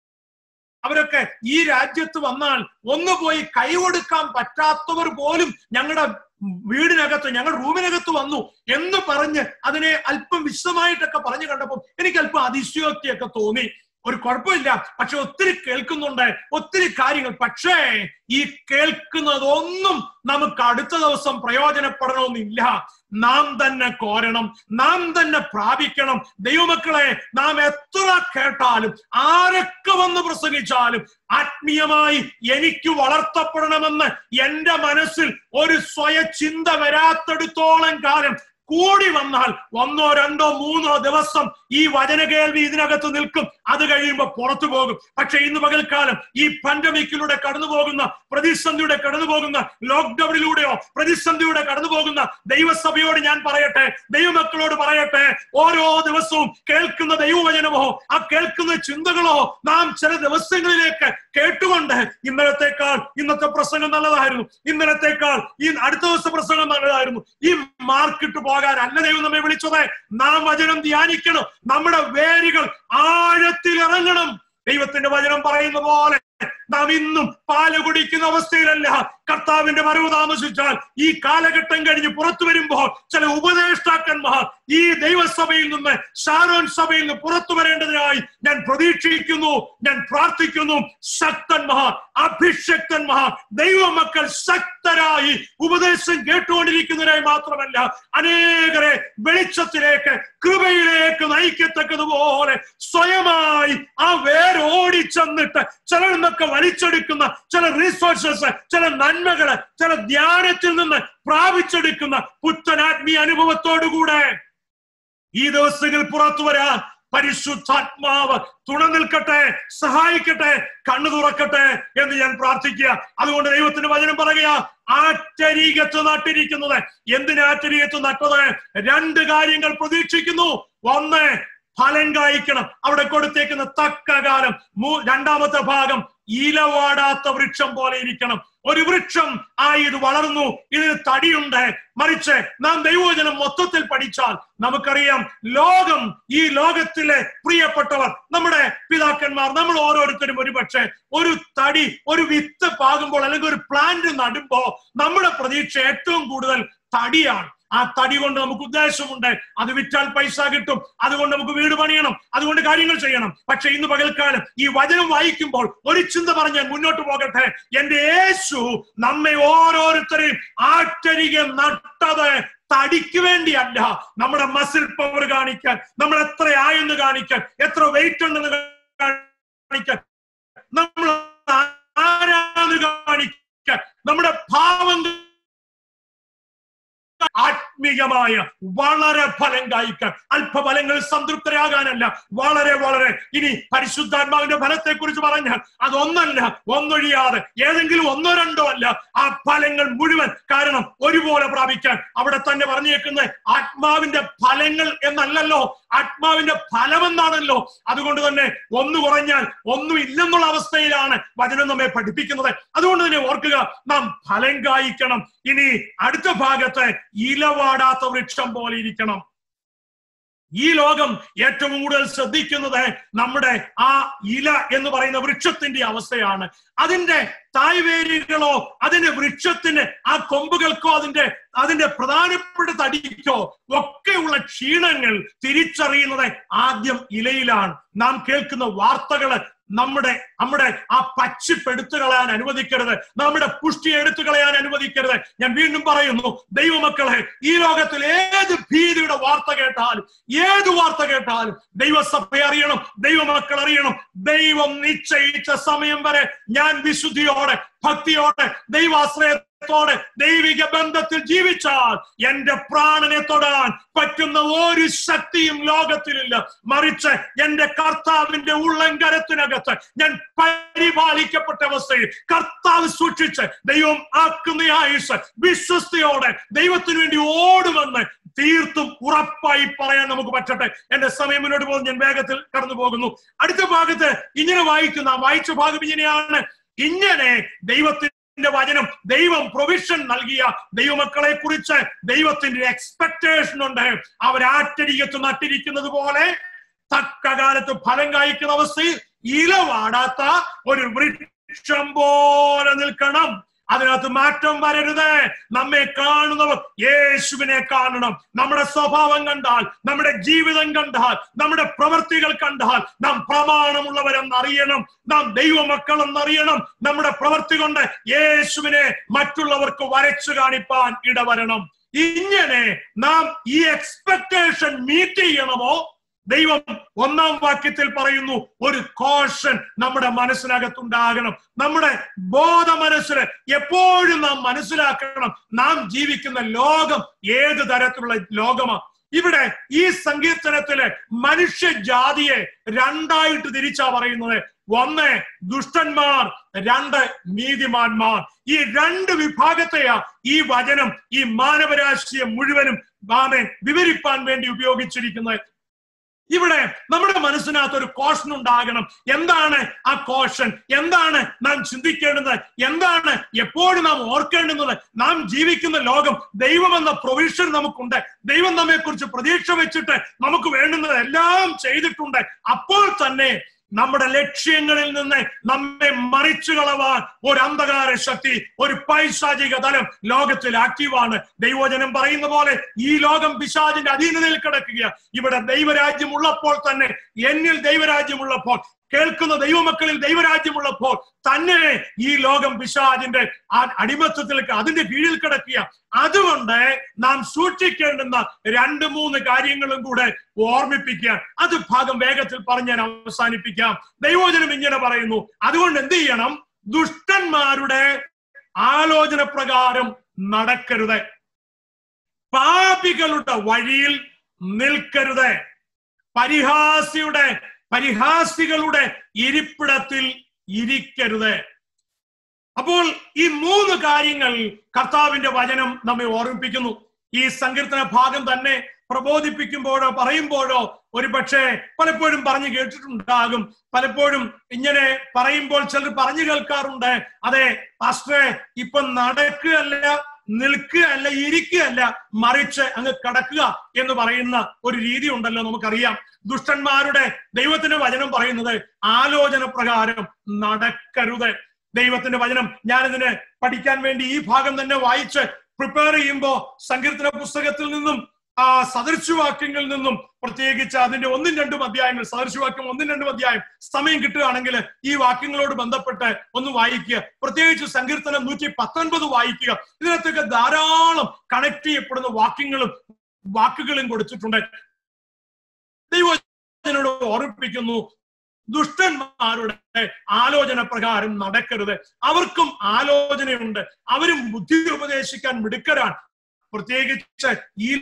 അവരൊക്കെ ഈ രാജ്യത്ത് വന്നാൽ ഒന്ന് പോയി കൈ കൊടുക്കാൻ പറ്റാത്തവർ പോലും ഞങ്ങളുടെ വീടിനകത്ത് ഞങ്ങൾ റൂമിനകത്ത് വന്നു എന്ന് പറഞ്ഞ് അതിനെ അല്പം വിശദമായിട്ടൊക്കെ പറഞ്ഞു കണ്ടപ്പോൾ എനിക്ക് അല്പം അതിശയോക്തിയൊക്കെ തോന്നി ഒരു കുഴപ്പമില്ല പക്ഷെ ഒത്തിരി കേൾക്കുന്നുണ്ട് ഒത്തിരി കാര്യങ്ങൾ പക്ഷേ ഈ കേൾക്കുന്നതൊന്നും നമുക്ക് അടുത്ത ദിവസം പ്രയോജനപ്പെടണമെന്നില്ല നാം തന്നെ കോരണം നാം തന്നെ പ്രാപിക്കണം ദൈവമക്കളെ നാം എത്ര കേട്ടാലും ആരൊക്കെ വന്ന് പ്രസംഗിച്ചാലും ആത്മീയമായി എനിക്ക് വളർത്തപ്പെടണമെന്ന് എന്റെ മനസ്സിൽ ഒരു സ്വയ ചിന്ത വരാത്തെടുത്തോളം കാലം കൂടി വന്നാൽ ഒന്നോ രണ്ടോ മൂന്നോ ദിവസം ഈ വചന കേൾവി ഇതിനകത്ത് നിൽക്കും അത് കഴിയുമ്പോൾ പുറത്തു പോകും പക്ഷെ ഇന്ന് പകൽക്കാലം ഈ പൻഡമിക്കിലൂടെ കടന്നു പോകുന്ന പ്രതിസന്ധിയുടെ കടന്നു പോകുന്ന ലോക്ക്ഡൌണിലൂടെയോ പ്രതിസന്ധിയുടെ കടന്നു പോകുന്ന ദൈവസഭയോട് ഞാൻ പറയട്ടെ ദൈവമക്കളോട് പറയട്ടെ ഓരോ ദിവസവും കേൾക്കുന്ന ദൈവവചനമോ ആ കേൾക്കുന്ന ചിന്തകളോ നാം ചില ദിവസങ്ങളിലേക്ക് കേട്ടുകൊണ്ട് ഇന്നലത്തേക്കാൾ ഇന്നത്തെ പ്രസംഗം നല്ലതായിരുന്നു ഇന്നലത്തേക്കാൾ ഈ അടുത്ത ദിവസത്തെ പ്രസംഗം നല്ലതായിരുന്നു ഈ മാർക്കിട്ട് പോകാനല്ല ദൈവം നമ്മെ വിളിച്ചത് നാം വചനം ധ്യാനിക്കണം നമ്മുടെ വേരുകൾ ആഴത്തിൽ ഇറങ്ങണം ദൈവത്തിന്റെ വചനം പറയുന്ന പോലെ നാം ഇന്നും പാല് കുടിക്കുന്ന അവസ്ഥയിലല്ല കർത്താവിന്റെ വരവ് താമസിച്ചാൽ ഈ കാലഘട്ടം കഴിഞ്ഞ് പുറത്തു വരുമ്പോൾ ചില ഉപദേഷ്ടാക്കന്മാർ ഈ ദൈവസഭയിൽ നിന്ന് ഷാരോൻ സഭയിൽ നിന്ന് പുറത്തു വരേണ്ടതിനായി ഞാൻ പ്രതീക്ഷിക്കുന്നു ഞാൻ പ്രാർത്ഥിക്കുന്നു ശക്തന്മാർ അഭിഷക്തന്മാർ ദൈവമക്കൾ ശക്തരായി ഉപദേശം കേട്ടുകൊണ്ടിരിക്കുന്നതിനായി മാത്രമല്ല അനേകരെ വെളിച്ചത്തിലേക്ക് കൃപയിലേക്ക് നയിക്കത്തക്കതുപോലെ സ്വയമായി ആ വേരോടി ചെന്നിട്ട് ചിലർ നിന്നൊക്കെ വലിച്ചെടുക്കുന്ന ചില റിസോഴ്സസ് ചില നന്മകള് ചില ധ്യാനത്തിൽ നിന്ന് പ്രാപിച്ചെടുക്കുന്ന പുത്തനാത്മീയ അനുഭവത്തോടുകൂടെ ഈ ദിവസങ്ങൾ പുറത്തു വരാൻ പരിശുദ്ധാത്മാവ് തുണ നിൽക്കട്ടെ സഹായിക്കട്ടെ കണ്ണു തുറക്കട്ടെ എന്ന് ഞാൻ പ്രാർത്ഥിക്കുക അതുകൊണ്ട് ദൈവത്തിന്റെ വചനം പറയുക ആറ്റരീകത്ത് നട്ടിരിക്കുന്നത് എന്തിനാ ആറ്റരീകത്ത് നട്ടത് രണ്ട് കാര്യങ്ങൾ പ്രതീക്ഷിക്കുന്നു ഒന്ന് ഫലം കായ്ക്കണം അവിടെ കൊടുത്തേക്കുന്ന തക്ക കാലം മൂ- രണ്ടാമത്തെ ഭാഗം ഇലവാടാത്ത വൃക്ഷം പോലെ ഇരിക്കണം ഒരു വൃക്ഷം ആ ഇത് വളർന്നു ഇതിന് തടിയുണ്ട് മറിച്ച് നാം ദൈവവചനം മൊത്തത്തിൽ പഠിച്ചാൽ നമുക്കറിയാം ലോകം ഈ ലോകത്തിലെ പ്രിയപ്പെട്ടവർ നമ്മുടെ പിതാക്കന്മാർ നമ്മൾ ഓരോരുത്തരും ഒരു പക്ഷേ ഒരു തടി ഒരു വിത്ത് പാകുമ്പോൾ അല്ലെങ്കിൽ ഒരു പ്ലാന്റ് നടുമ്പോ നമ്മുടെ പ്രതീക്ഷ ഏറ്റവും കൂടുതൽ തടിയാണ് ആ തടി കൊണ്ട് നമുക്ക് ഉദ്ദേശമുണ്ട് അത് വിറ്റാൽ പൈസ കിട്ടും അതുകൊണ്ട് നമുക്ക് വീട് പണിയണം അതുകൊണ്ട് കാര്യങ്ങൾ ചെയ്യണം പക്ഷെ ഇന്ന് പകൽക്കാലം ഈ വചനം വായിക്കുമ്പോൾ ഒരു ചിന്ത പറഞ്ഞ് മുന്നോട്ട് പോകട്ടെ എന്റെ യേശു നമ്മെ ഓരോരുത്തരെയും ആറ്റരികെ നട്ടത് തടിക്ക് വേണ്ടിയല്ല നമ്മുടെ മസിൽ പവർ കാണിക്കാൻ നമ്മൾ എത്ര ആയെന്ന് കാണിക്കാൻ എത്ര വെയിറ്റ് ഉണ്ടെന്ന് കാണിക്കാൻ നമ്മൾ ആരാന്ന് കാണിക്കാൻ നമ്മുടെ ഭാവം ആത്മീയമായ വളരെ ഫലം കായ്ക്കാൻ അല്പഫലങ്ങൾ സംതൃപ്തരാകാനല്ല വളരെ വളരെ ഇനി പരിശുദ്ധാത്മാവിന്റെ ഫലത്തെ കുറിച്ച് പറഞ്ഞാൽ അതൊന്നല്ല ഒന്നൊഴിയാതെ ഏതെങ്കിലും ഒന്നോ രണ്ടോ അല്ല ആ ഫലങ്ങൾ മുഴുവൻ കാരണം ഒരുപോലെ പ്രാപിക്കാൻ അവിടെ തന്നെ പറഞ്ഞേക്കുന്നത് ആത്മാവിന്റെ ഫലങ്ങൾ എന്നല്ലല്ലോ ആത്മാവിന്റെ ഫലമെന്നാണല്ലോ അതുകൊണ്ട് തന്നെ ഒന്ന് കുറഞ്ഞാൽ ഒന്നും ഇല്ലെന്നുള്ള അവസ്ഥയിലാണ് വചനം നമ്മെ പഠിപ്പിക്കുന്നത് അതുകൊണ്ട് തന്നെ ഓർക്കുക നാം ഫലം കായ്ക്കണം ഇനി അടുത്ത ഭാഗത്ത് ഇലവാടാത്ത വൃക്ഷം പോലെ ഇരിക്കണം ഈ ലോകം ഏറ്റവും കൂടുതൽ ശ്രദ്ധിക്കുന്നത് നമ്മുടെ ആ ഇല എന്ന് പറയുന്ന വൃക്ഷത്തിന്റെ അവസ്ഥയാണ് അതിന്റെ തായ്വേരുകളോ അതിന്റെ വൃക്ഷത്തിന് ആ കൊമ്പുകൾക്കോ അതിന്റെ അതിന്റെ പ്രധാനപ്പെട്ട തടിക്കോ ഒക്കെയുള്ള ക്ഷീണങ്ങൾ തിരിച്ചറിയുന്നത് ആദ്യം ഇലയിലാണ് നാം കേൾക്കുന്ന വാർത്തകള് നമ്മുടെ നമ്മുടെ ആ പച്ചിപ്പെടുത്തു കളയാൻ അനുവദിക്കരുത് നമ്മുടെ പുഷ്ടി എടുത്തു കളയാൻ അനുവദിക്കരുത് ഞാൻ വീണ്ടും പറയുന്നു ദൈവമക്കളെ ഈ ലോകത്തിൽ ഏത് ഭീതിയുടെ വാർത്ത കേട്ടാലും ഏത് വാർത്ത കേട്ടാലും ദൈവസഭ അറിയണം ദൈവമക്കൾ അറിയണം ദൈവം നിശ്ചയിച്ച സമയം വരെ ഞാൻ വിശുദ്ധിയോടെ ഭക്തിയോടെ ദൈവാശ്രയത്തോടെ ദൈവിക ബന്ധത്തിൽ ജീവിച്ചാൽ എന്റെ പ്രാണനെ തൊടാൻ പറ്റുന്ന ഒരു ശക്തിയും ലോകത്തിലില്ല മറിച്ച് എന്റെ കർത്താവിന്റെ ഉള്ളങ്കരത്തിനകത്ത് ഞാൻ പരിപാലിക്കപ്പെട്ട അവസ്ഥയിൽ കർത്താവ് സൂക്ഷിച്ച് ദൈവം ആക്കുന്ന ആയുസ് വിശ്വസ്തയോടെ ദൈവത്തിനു വേണ്ടി ഓടുമെന്ന് തീർത്തും ഉറപ്പായി പറയാൻ നമുക്ക് പറ്റട്ടെ എന്റെ സമയം മുന്നോട്ട് പോകുന്നു ഞാൻ വേഗത്തിൽ കടന്നു പോകുന്നു അടുത്ത ഭാഗത്ത് ഇങ്ങനെ വായിക്കുന്ന വായിച്ച ഭാഗം ഇങ്ങനെയാണ് ഇങ്ങനെ ദൈവത്തിന്റെ വചനം ദൈവം പ്രൊവിഷൻ നൽകിയ ദൈവമക്കളെ കുറിച്ച് ദൈവത്തിന്റെ എക്സ്പെക്ടേഷൻ ഉണ്ട് അവരാറ്റരികത്ത് നട്ടിരിക്കുന്നത് പോലെ തക്ക കാലത്ത് ഫലം കായ്ക്കുന്ന അവസ്ഥയിൽ ഇലവാടാത്ത ഒരു വൃക്ഷം പോലെ നിൽക്കണം അതിനകത്ത് മാറ്റം വരരുത് നമ്മെ കാണുന്നവർ യേശുവിനെ കാണണം നമ്മുടെ സ്വഭാവം കണ്ടാൽ നമ്മുടെ ജീവിതം കണ്ടാൽ നമ്മുടെ പ്രവൃത്തികൾ കണ്ടാൽ നാം പ്രമാണമുള്ളവരെന്ന് അറിയണം നാം ദൈവമക്കൾ എന്നറിയണം നമ്മുടെ പ്രവൃത്തി കൊണ്ട് യേശുവിനെ മറ്റുള്ളവർക്ക് വരച്ചു കാണിപ്പാൻ ഇടവരണം ഇങ്ങനെ നാം ഈ എക്സ്പെക്ടേഷൻ മീറ്റ് ചെയ്യണമോ ദൈവം ഒന്നാം വാക്യത്തിൽ പറയുന്നു ഒരു കോഷൻ നമ്മുടെ മനസ്സിനകത്തുണ്ടാകണം നമ്മുടെ ബോധ മനസ്സിന് എപ്പോഴും നാം മനസ്സിലാക്കണം നാം ജീവിക്കുന്ന ലോകം ഏത് തരത്തിലുള്ള ലോകമാണ് ഇവിടെ ഈ സങ്കീർത്തനത്തിലെ മനുഷ്യജാതിയെ രണ്ടായിട്ട് തിരിച്ചാ പറയുന്നത് ഒന്ന് ദുഷ്ടന്മാർ രണ്ട് നീതിമാന്മാർ ഈ രണ്ട് വിഭാഗത്തെയാ ഈ വചനം ഈ മാനവരാശിയെ മുഴുവനും ആമേൻ വിവരിപ്പാൻ വേണ്ടി ഉപയോഗിച്ചിരിക്കുന്നത് ഇവിടെ നമ്മുടെ മനസ്സിനകത്ത് ഒരു കോഷൻ ഉണ്ടാകണം എന്താണ് ആ കോഷൻ എന്താണ് നാം ചിന്തിക്കേണ്ടത് എന്താണ് എപ്പോഴും നാം ഓർക്കേണ്ടുന്നത് നാം ജീവിക്കുന്ന ലോകം ദൈവം എന്ന പ്രൊവിഷൻ നമുക്കുണ്ട് ദൈവം നമ്മെ കുറിച്ച് പ്രതീക്ഷ വെച്ചിട്ട് നമുക്ക് വേണ്ടുന്നത് എല്ലാം ചെയ്തിട്ടുണ്ട് അപ്പോൾ തന്നെ നമ്മുടെ ലക്ഷ്യങ്ങളിൽ നിന്ന് നമ്മെ മറിച്ചു കളവാൻ ഒരു അന്ധകാര ശക്തി ഒരു പൈശാചിക തലം ലോകത്തിൽ ആക്റ്റീവാണ് ദൈവജനം പറയുന്ന പോലെ ഈ ലോകം പിശാചിന്റെ അധീനതയിൽ കിടക്കുക ഇവിടെ ദൈവരാജ്യം ഉള്ളപ്പോൾ തന്നെ എന്നിൽ ദൈവരാജ്യം ഉള്ളപ്പോൾ കേൾക്കുന്ന ദൈവമക്കളിൽ ദൈവരാജ്യമുള്ളപ്പോൾ തന്നെ ഈ ലോകം പിശാചിന്റെ ആ അടിമത്തത്തിലേക്ക് അതിന്റെ കീഴിൽ കിടക്കുക അതുകൊണ്ട് നാം സൂക്ഷിക്കേണ്ടുന്ന രണ്ട് മൂന്ന് കാര്യങ്ങളും കൂടെ ഓർമ്മിപ്പിക്കുക അത് ഭാഗം വേഗത്തിൽ പറഞ്ഞ് ഞാൻ അവസാനിപ്പിക്കാം ദൈവോചനം ഇങ്ങനെ പറയുന്നു അതുകൊണ്ട് എന്ത് ചെയ്യണം ദുഷ്ടന്മാരുടെ ആലോചന പ്രകാരം നടക്കരുത് പാപികളുടെ വഴിയിൽ നിൽക്കരുത് പരിഹാസിയുടെ പരിഹാസികളുടെ ഇരിപ്പിടത്തിൽ ഇരിക്കരുത് അപ്പോൾ ഈ മൂന്ന് കാര്യങ്ങൾ കർത്താവിന്റെ വചനം നമ്മെ ഓർമ്മിപ്പിക്കുന്നു ഈ സങ്കീർത്തന ഭാഗം തന്നെ പ്രബോധിപ്പിക്കുമ്പോഴോ പറയുമ്പോഴോ ഒരു പക്ഷേ പലപ്പോഴും പറഞ്ഞു കേട്ടിട്ടുണ്ടാകും പലപ്പോഴും ഇങ്ങനെ പറയുമ്പോൾ ചിലർ പറഞ്ഞു കേൾക്കാറുണ്ട് അതെ പാസ്റ്ററെ ഇപ്പൊ നടക്കുകയല്ല നിൽക്കുകയല്ല ഇരിക്കുകയല്ല മറിച്ച് അങ്ങ് കിടക്കുക എന്ന് പറയുന്ന ഒരു രീതി ഉണ്ടല്ലോ നമുക്കറിയാം ദുഷ്ടന്മാരുടെ ദൈവത്തിന്റെ വചനം പറയുന്നത് ആലോചന പ്രകാരം നടക്കരുത് ദൈവത്തിന്റെ വചനം ഞാനിതിന് പഠിക്കാൻ വേണ്ടി ഈ ഭാഗം തന്നെ വായിച്ച് പ്രിപ്പയർ ചെയ്യുമ്പോൾ സങ്കീർത്തന പുസ്തകത്തിൽ നിന്നും ആ സദൃശവാക്യങ്ങളിൽ നിന്നും പ്രത്യേകിച്ച് അതിന്റെ ഒന്നും രണ്ടും അധ്യായങ്ങൾ സദൃശവാക്യം ഒന്നും രണ്ടും അധ്യായം സമയം കിട്ടുകയാണെങ്കിൽ ഈ വാക്യങ്ങളോട് ബന്ധപ്പെട്ട് ഒന്ന് വായിക്കുക പ്രത്യേകിച്ച് സങ്കീർത്തനം നൂറ്റി പത്തൊൻപത് വായിക്കുക ഇതിനകത്തൊക്കെ ധാരാളം കണക്ട് ചെയ്യപ്പെടുന്ന വാക്യങ്ങളും വാക്കുകളും കൊടുത്തിട്ടുണ്ട് ദൈവത്തിനോട് ഓർമ്മിപ്പിക്കുന്നു ദുഷ്ടന്മാരുടെ ആലോചന പ്രകാരം നടക്കരുത് അവർക്കും ആലോചനയുണ്ട് അവരും ബുദ്ധി ഉപദേശിക്കാൻ മിടുക്കരാണ് പ്രത്യേകിച്ച് ഈ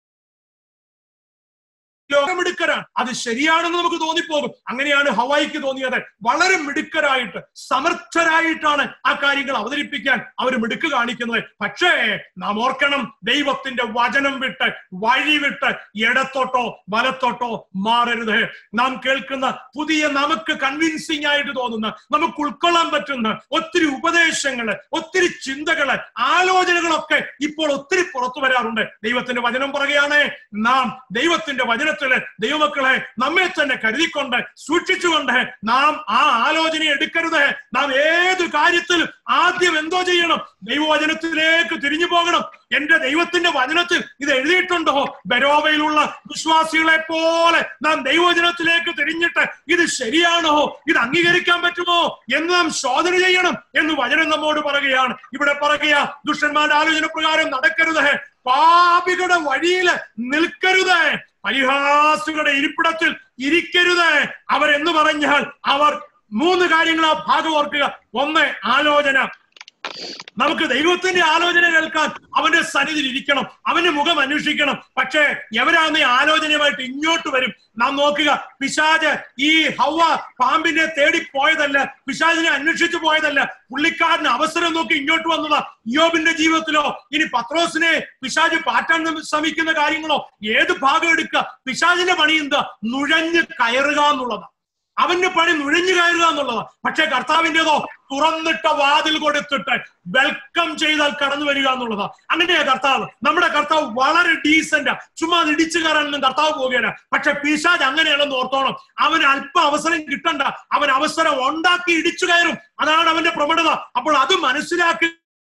ലോകമിടുക്കരാണ് അത് ശരിയാണെന്ന് നമുക്ക് തോന്നിപ്പോകും അങ്ങനെയാണ് ഹവായിക്ക് തോന്നിയത് വളരെ മിടുക്കരായിട്ട് സമർത്ഥരായിട്ടാണ് ആ കാര്യങ്ങൾ അവതരിപ്പിക്കാൻ അവർ മിടുക്ക് കാണിക്കുന്നത് പക്ഷേ നാം ഓർക്കണം ദൈവത്തിന്റെ വചനം വിട്ട് വഴി വിട്ട് ഇടത്തോട്ടോ വലത്തോട്ടോ മാറരുത് നാം കേൾക്കുന്ന പുതിയ നമുക്ക് കൺവിൻസിംഗ് ആയിട്ട് തോന്നുന്ന നമുക്ക് ഉൾക്കൊള്ളാൻ പറ്റുന്ന ഒത്തിരി ഉപദേശങ്ങള് ഒത്തിരി ചിന്തകള് ആലോചനകളൊക്കെ ഇപ്പോൾ ഒത്തിരി പുറത്തു വരാറുണ്ട് ദൈവത്തിന്റെ വചനം പറയുകയാണ് നാം ദൈവത്തിന്റെ വചനത്തില് ദൈവമക്കളെ നമ്മെ തന്നെ കരുതിക്കൊണ്ട് സൂക്ഷിച്ചുകൊണ്ട് നാം ആ ആലോചന എടുക്കരുത് നാം ഏത് കാര്യത്തിലും ആദ്യം എന്തോ ചെയ്യണം ദൈവവചനത്തിലേക്ക് തിരിഞ്ഞു പോകണം എന്റെ ദൈവത്തിന്റെ വചനത്തിൽ ഇത് എഴുതിയിട്ടുണ്ടോ ബരോവയിലുള്ള വിശ്വാസികളെ പോലെ നാം ദൈവവചനത്തിലേക്ക് തിരിഞ്ഞിട്ട് ഇത് ശരിയാണോ ഇത് അംഗീകരിക്കാൻ പറ്റുമോ എന്ന് നാം ശോധന ചെയ്യണം എന്ന് വചനം നമ്മോട് പറയുകയാണ് ഇവിടെ പറയുക ദുഷ്ടന്മാരുടെ ആലോചന പ്രകാരം നടക്കരുത് പാപികളുടെ വഴിയിൽ നിൽക്കരുത് പരിഹാസികളുടെ ഇരിപ്പിടത്തിൽ ഇരിക്കരുത് അവരെന്ന് പറഞ്ഞാൽ അവർ മൂന്ന് കാര്യങ്ങൾ ആ ഭാഗം ഓർക്കുക ഒന്ന് ആലോചന നമുക്ക് ദൈവത്തിന്റെ ആലോചന കേൾക്കാൻ അവന്റെ സന്നിധിയിൽ ഇരിക്കണം അവന്റെ മുഖം അന്വേഷിക്കണം പക്ഷേ എവരാന്ന് ഈ ആലോചനയുമായിട്ട് ഇങ്ങോട്ട് വരും നാം നോക്കുക പിശാജ് ഈ ഹവ പാമ്പിനെ തേടി പോയതല്ല പിശാജിനെ അന്വേഷിച്ചു പോയതല്ല പുള്ളിക്കാരന് അവസരം നോക്കി ഇങ്ങോട്ട് വന്നതാ യോബിന്റെ ജീവിതത്തിലോ ഇനി പത്രോസിനെ പിശാജ് പാറ്റാൻ ശ്രമിക്കുന്ന കാര്യങ്ങളോ ഏത് ഭാഗം എടുക്കുക പിശാജിന്റെ പണി എന്താ നുഴഞ്ഞ് കയറുക എന്നുള്ളതാ അവന്റെ പണി നുഴഞ്ഞു കയറുക എന്നുള്ളതാ പക്ഷെ കർത്താവിൻ്റെതോ തുറന്നിട്ട വാതിൽ കൊടുത്തിട്ട് വെൽക്കം ചെയ്താൽ കടന്നു വരിക എന്നുള്ളതാ അങ്ങനെയാ കർത്താവ് നമ്മുടെ കർത്താവ് വളരെ ഡീസന്റ് ചുമ്മാ അത് ഇടിച്ചു കയറാനൊന്നും കർത്താവ് പോവുകയില്ല പക്ഷെ പിശാജ് അങ്ങനെയാണെന്ന് ഓർത്തോണം അവന് അല്പം അവസരം കിട്ടണ്ട അവൻ അവസരം ഉണ്ടാക്കി ഇടിച്ചു കയറും അതാണ് അവന്റെ പ്രവണത അപ്പോൾ അത് മനസ്സിലാക്കി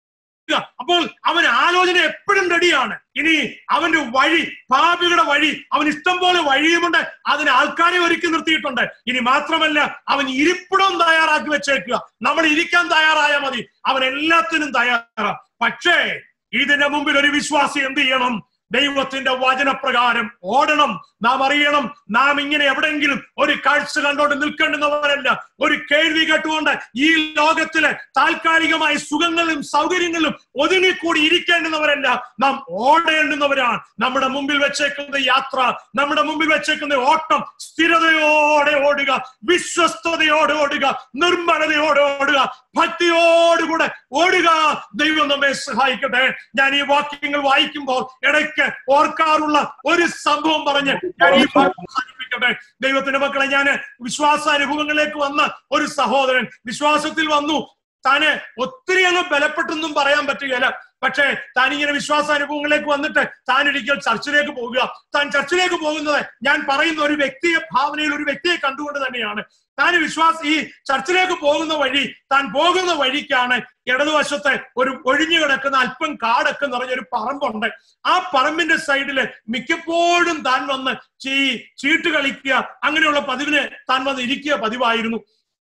അപ്പോൾ അവൻ ആലോചന എപ്പോഴും റെഡിയാണ് ഇനി അവന്റെ വഴി പാപികളുടെ വഴി അവൻ ഇഷ്ടം പോലെ വഴിയുമുണ്ട് അതിന് ആൾക്കാരെ ഒരുക്കി നിർത്തിയിട്ടുണ്ട് ഇനി മാത്രമല്ല അവൻ ഇരിപ്പിടവും തയ്യാറാക്കി വെച്ചേക്കുക നമ്മൾ ഇരിക്കാൻ തയ്യാറായാൽ മതി അവൻ എല്ലാത്തിനും തയ്യാറാ പക്ഷേ ഇതിന്റെ മുമ്പിൽ ഒരു വിശ്വാസി എന്ത് ചെയ്യണം ദൈവത്തിന്റെ വചനപ്രകാരം ഓടണം നാം അറിയണം നാം ഇങ്ങനെ എവിടെയെങ്കിലും ഒരു കാഴ്ച കണ്ടോണ്ട് നിൽക്കേണ്ടുന്നവരല്ല ഒരു കേൾവി കേട്ടുകൊണ്ട് ഈ ലോകത്തിലെ താൽക്കാലികമായ സുഖങ്ങളിലും സൗകര്യങ്ങളിലും ഒതുങ്ങിക്കൂടി ഇരിക്കേണ്ടുന്നവരല്ല നാം ഓടേണ്ടുന്നവരാണ് നമ്മുടെ മുമ്പിൽ വെച്ചേക്കുന്ന യാത്ര നമ്മുടെ മുമ്പിൽ വെച്ചേക്കുന്ന ഓട്ടം സ്ഥിരതയോടെ ഓടുക വിശ്വസ്തയോടെ ഓടുക നിർമ്മലതയോടെ ഓടുക ഭക്തിയോടുകൂടെ ഓടുക ദൈവം നമ്മെ സഹായിക്കട്ടെ ഞാൻ ഈ വാക്യങ്ങൾ വായിക്കുമ്പോൾ ഇടയ്ക്ക് ഓർക്കാറുള്ള ഒരു സംഭവം പറഞ്ഞ് ഞാൻ ഈ വാക്യം അവസാനിപ്പിക്കട്ടെ ദൈവത്തിന്റെ മക്കളെ ഞാൻ വിശ്വാസാനുഭവങ്ങളിലേക്ക് വന്ന ഒരു സഹോദരൻ വിശ്വാസത്തിൽ വന്നു താന് ഒത്തിരി അങ്ങ് ബലപ്പെട്ടൊന്നും പറയാൻ പറ്റുകയില്ല പക്ഷേ താൻ ഇങ്ങനെ വിശ്വാസാനുഭവങ്ങളിലേക്ക് വന്നിട്ട് താൻ ഒരിക്കൽ ചർച്ചിലേക്ക് പോകുക താൻ ചർച്ചിലേക്ക് പോകുന്നത് ഞാൻ പറയുന്ന ഒരു വ്യക്തിയെ ഭാവനയിൽ ഒരു വ്യക്തിയെ കണ്ടുകൊണ്ട് തന്നെയാണ് താൻ വിശ്വാസ ഈ ചർച്ചിലേക്ക് പോകുന്ന വഴി താൻ പോകുന്ന വഴിക്കാണ് ഇടതുവശത്തെ ഒരു ഒഴിഞ്ഞു കിടക്കുന്ന അല്പം കാടൊക്കെ നിറഞ്ഞൊരു പറമ്പുണ്ട് ആ പറമ്പിന്റെ സൈഡില് മിക്കപ്പോഴും താൻ വന്ന് ചീ ചീട്ട് കളിക്കുക അങ്ങനെയുള്ള പതിവിന് താൻ വന്ന് ഇരിക്കുക പതിവായിരുന്നു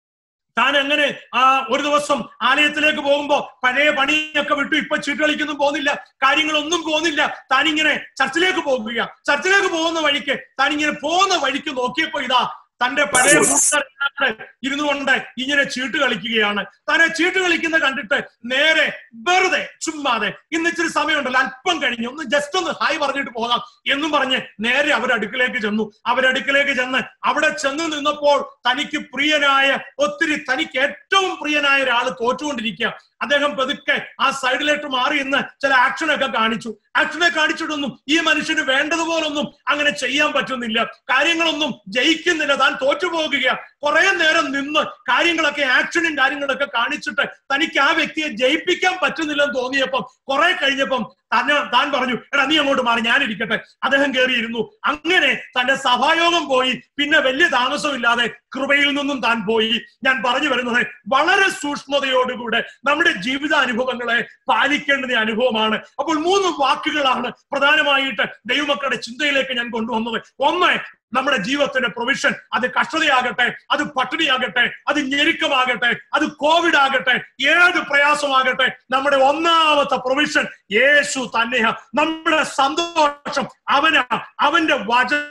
താൻ അങ്ങനെ ആ ഒരു ദിവസം ആലയത്തിലേക്ക് പോകുമ്പോ പഴയ പണിയൊക്കെ വിട്ടു ഇപ്പൊ ചീട്ട് കളിക്കൊന്നും പോകുന്നില്ല കാര്യങ്ങളൊന്നും പോകുന്നില്ല താൻ ഇങ്ങനെ ചർച്ചിലേക്ക് പോകുക ചർച്ചിലേക്ക് പോകുന്ന വഴിക്ക് താൻ ഇങ്ങനെ പോകുന്ന വഴിക്ക് നോക്കിയപ്പോ ഇതാ തന്റെ പഴയ കൂട്ടുകാരനാണ് ഇരുന്നു കൊണ്ട് ഇങ്ങനെ ചീട്ട് കളിക്കുകയാണ് തന്നെ ചീട്ട് കളിക്കുന്ന കണ്ടിട്ട് നേരെ വെറുതെ ചുമ്മാതെ ഇന്ന് ഇച്ചിരി സമയമുണ്ടല്ലോ അല്പം കഴിഞ്ഞ് ഒന്ന് ജസ്റ്റ് ഒന്ന് ഹായ് പറഞ്ഞിട്ട് പോകാം എന്നും പറഞ്ഞ് നേരെ അവരടുക്കിലേക്ക് ചെന്നു അവരടുക്കിലേക്ക് ചെന്ന് അവിടെ ചെന്ന് നിന്നപ്പോൾ തനിക്ക് പ്രിയനായ ഒത്തിരി തനിക്ക് ഏറ്റവും പ്രിയനായ ഒരാൾ തോറ്റുകൊണ്ടിരിക്കുക അദ്ദേഹം പതുക്കെ ആ സൈഡിലേക്ക് മാറി ഇന്ന് ചില ആക്ഷനൊക്കെ കാണിച്ചു ആക്ഷനെ കാണിച്ചിട്ടൊന്നും ഈ മനുഷ്യന് വേണ്ടതുപോലൊന്നും അങ്ങനെ ചെയ്യാൻ പറ്റുന്നില്ല കാര്യങ്ങളൊന്നും ജയിക്കുന്നില്ല താൻ തോറ്റുപോകുക കുറെ നേരം നിന്ന് കാര്യങ്ങളൊക്കെ ആക്ഷനും കാര്യങ്ങളൊക്കെ കാണിച്ചിട്ട് തനിക്ക് ആ വ്യക്തിയെ ജയിപ്പിക്കാൻ പറ്റുന്നില്ലെന്ന് തോന്നിയപ്പം കുറെ കഴിഞ്ഞപ്പം തന്നെ താൻ പറഞ്ഞു എടാ നീ അങ്ങോട്ട് മാറി ഞാൻ ഇരിക്കട്ടെ അദ്ദേഹം കയറിയിരുന്നു അങ്ങനെ തന്റെ സഭായോഗം പോയി പിന്നെ വലിയ താമസമില്ലാതെ കൃപയിൽ നിന്നും താൻ പോയി ഞാൻ പറഞ്ഞു വരുന്നത് വളരെ സൂക്ഷ്മതയോടുകൂടെ നമ്മുടെ ജീവിതാനുഭവങ്ങളെ പാലിക്കേണ്ടുന്ന അനുഭവമാണ് അപ്പോൾ മൂന്ന് വാക്കുകളാണ് പ്രധാനമായിട്ട് ദൈവമക്കളുടെ ചിന്തയിലേക്ക് ഞാൻ കൊണ്ടുവന്നത് ഒന്ന് നമ്മുടെ ജീവിതത്തിന്റെ പ്രൊവിഷൻ അത് കഷ്ടതയാകട്ടെ അത് പട്ടിണിയാകട്ടെ അത് ഞെരുക്കമാകട്ടെ അത് കോവിഡ് ആകട്ടെ ഏത് പ്രയാസമാകട്ടെ നമ്മുടെ ഒന്നാമത്തെ പ്രൊവിഷൻ യേശു തന്നെയാ നമ്മുടെ സന്തോഷം അവനാ അവന്റെ വചന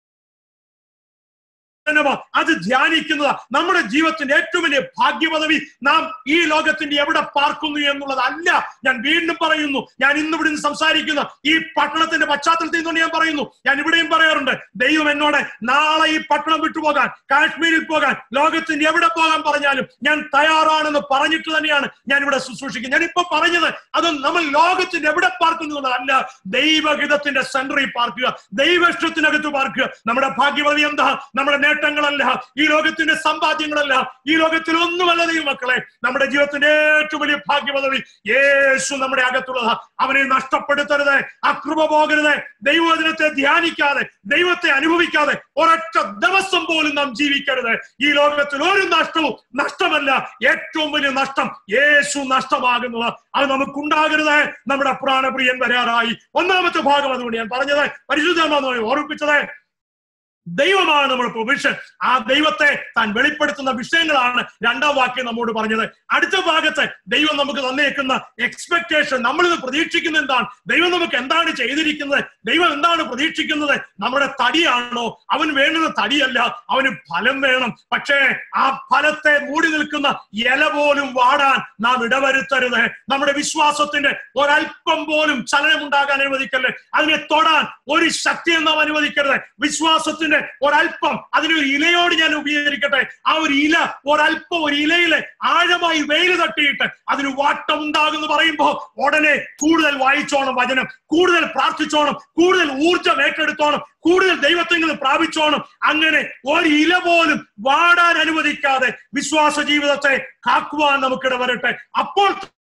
അത് ധ്യാനിക്കുന്നത് നമ്മുടെ ജീവിതത്തിന്റെ ഏറ്റവും വലിയ ഭാഗ്യപദവി നാം ഈ ലോകത്തിന്റെ എവിടെ പാർക്കുന്നു എന്നുള്ളതല്ല ഞാൻ വീണ്ടും പറയുന്നു ഞാൻ ഇന്ന് ഇവിടെ നിന്ന് സംസാരിക്കുന്ന ഈ പട്ടണത്തിന്റെ പശ്ചാത്തലത്തിൽ നിന്നുകൊണ്ട് ഞാൻ പറയുന്നു ഞാൻ ഇവിടെയും പറയാറുണ്ട് ദൈവം എന്നോട് നാളെ ഈ പട്ടണം വിട്ടുപോകാൻ കാശ്മീരിൽ പോകാൻ ലോകത്തിന്റെ എവിടെ പോകാൻ പറഞ്ഞാലും ഞാൻ തയ്യാറാണെന്ന് പറഞ്ഞിട്ട് തന്നെയാണ് ഞാൻ ഇവിടെ ശുശ്രൂഷിക്കുന്നത് ഞാൻ ഇപ്പൊ പറഞ്ഞത് അത് നമ്മൾ ലോകത്തിന്റെ എവിടെ പാർക്കുന്നതല്ല ദൈവഹിതത്തിന്റെ സെന്ററിൽ പാർക്കുക ദൈവഷ്ടത്തിനകത്ത് പാർക്കുക നമ്മുടെ ഭാഗ്യവതി എന്താ നമ്മുടെ നേട്ടങ്ങളല്ല ഈ ലോകത്തിന്റെ സമ്പാദ്യങ്ങളല്ല ഈ ലോകത്തിൽ ഒന്നുമല്ല ദൈവമക്കളെ നമ്മുടെ ജീവിതത്തിന്റെ ഏറ്റവും വലിയ ഭാഗ്യപദവി യേശു നമ്മുടെ അകത്തുള്ളതാ അവനെ നഷ്ടപ്പെടുത്തരുത് അകൃപ പോകരുത് ദൈവവചനത്തെ ധ്യാനിക്കാതെ ദൈവത്തെ അനുഭവിക്കാതെ ഒരൊറ്റ ദിവസം പോലും നാം ജീവിക്കരുത് ഈ ലോകത്തിൽ ഒരു നഷ്ടവും നഷ്ടമല്ല ഏറ്റവും വലിയ നഷ്ടം യേശു നഷ്ടമാകുന്നത് അത് നമുക്കുണ്ടാകരുത് നമ്മുടെ പ്രാണപ്രിയൻ വരാറായി ഒന്നാമത്തെ ഭാഗം അതുകൊണ്ട് ഞാൻ പറഞ്ഞത് പരിശുദ്ധമായി ഓർമ്മിപ്പിച്ചത് ദൈവമാണ് നമ്മുടെ പ്രൊവിഷൻ ആ ദൈവത്തെ താൻ വെളിപ്പെടുത്തുന്ന വിഷയങ്ങളാണ് രണ്ടാം വാക്യം നമ്മോട് പറഞ്ഞത് അടുത്ത ഭാഗത്ത് ദൈവം നമുക്ക് തന്നേക്കുന്ന എക്സ്പെക്ടേഷൻ നമ്മളിത് പ്രതീക്ഷിക്കുന്ന എന്താണ് ദൈവം നമുക്ക് എന്താണ് ചെയ്തിരിക്കുന്നത് ദൈവം എന്താണ് പ്രതീക്ഷിക്കുന്നത് നമ്മുടെ തടിയാണോ അവൻ വേണ്ടുന്ന തടിയല്ല അവന് ഫലം വേണം പക്ഷേ ആ ഫലത്തെ മൂടി നിൽക്കുന്ന ഇല പോലും വാടാൻ നാം ഇടവരുത്തരുത് നമ്മുടെ വിശ്വാസത്തിന്റെ ഒരല്പം പോലും ചലനമുണ്ടാകാൻ അനുവദിക്കല്ലേ അതിനെ തൊടാൻ ഒരു ശക്തിയും നാം അനുവദിക്കരുത് വിശ്വാസത്തിന്റെ ഒരല്പം അതിനൊരു ഇലയോട് ഞാൻ ഉപയോഗിക്കട്ടെ ആ ഒരു ഇല ഒരല്പം ഒരു ഇലയിലെ ആഴമായി വെയിൽ തട്ടിയിട്ട് അതിന് വാട്ടം ഉണ്ടാകുന്നു പറയുമ്പോൾ ഉടനെ കൂടുതൽ വായിച്ചോണം വചനം കൂടുതൽ പ്രാർത്ഥിച്ചോണം കൂടുതൽ ഊർജം ഏറ്റെടുത്തോണം കൂടുതൽ ദൈവത്തിൽ നിന്ന് പ്രാപിച്ചോണം അങ്ങനെ ഒരു ഇല പോലും വാടാൻ അനുവദിക്കാതെ വിശ്വാസ ജീവിതത്തെ കാക്കുവാൻ നമുക്കിട വരട്ടെ അപ്പോൾ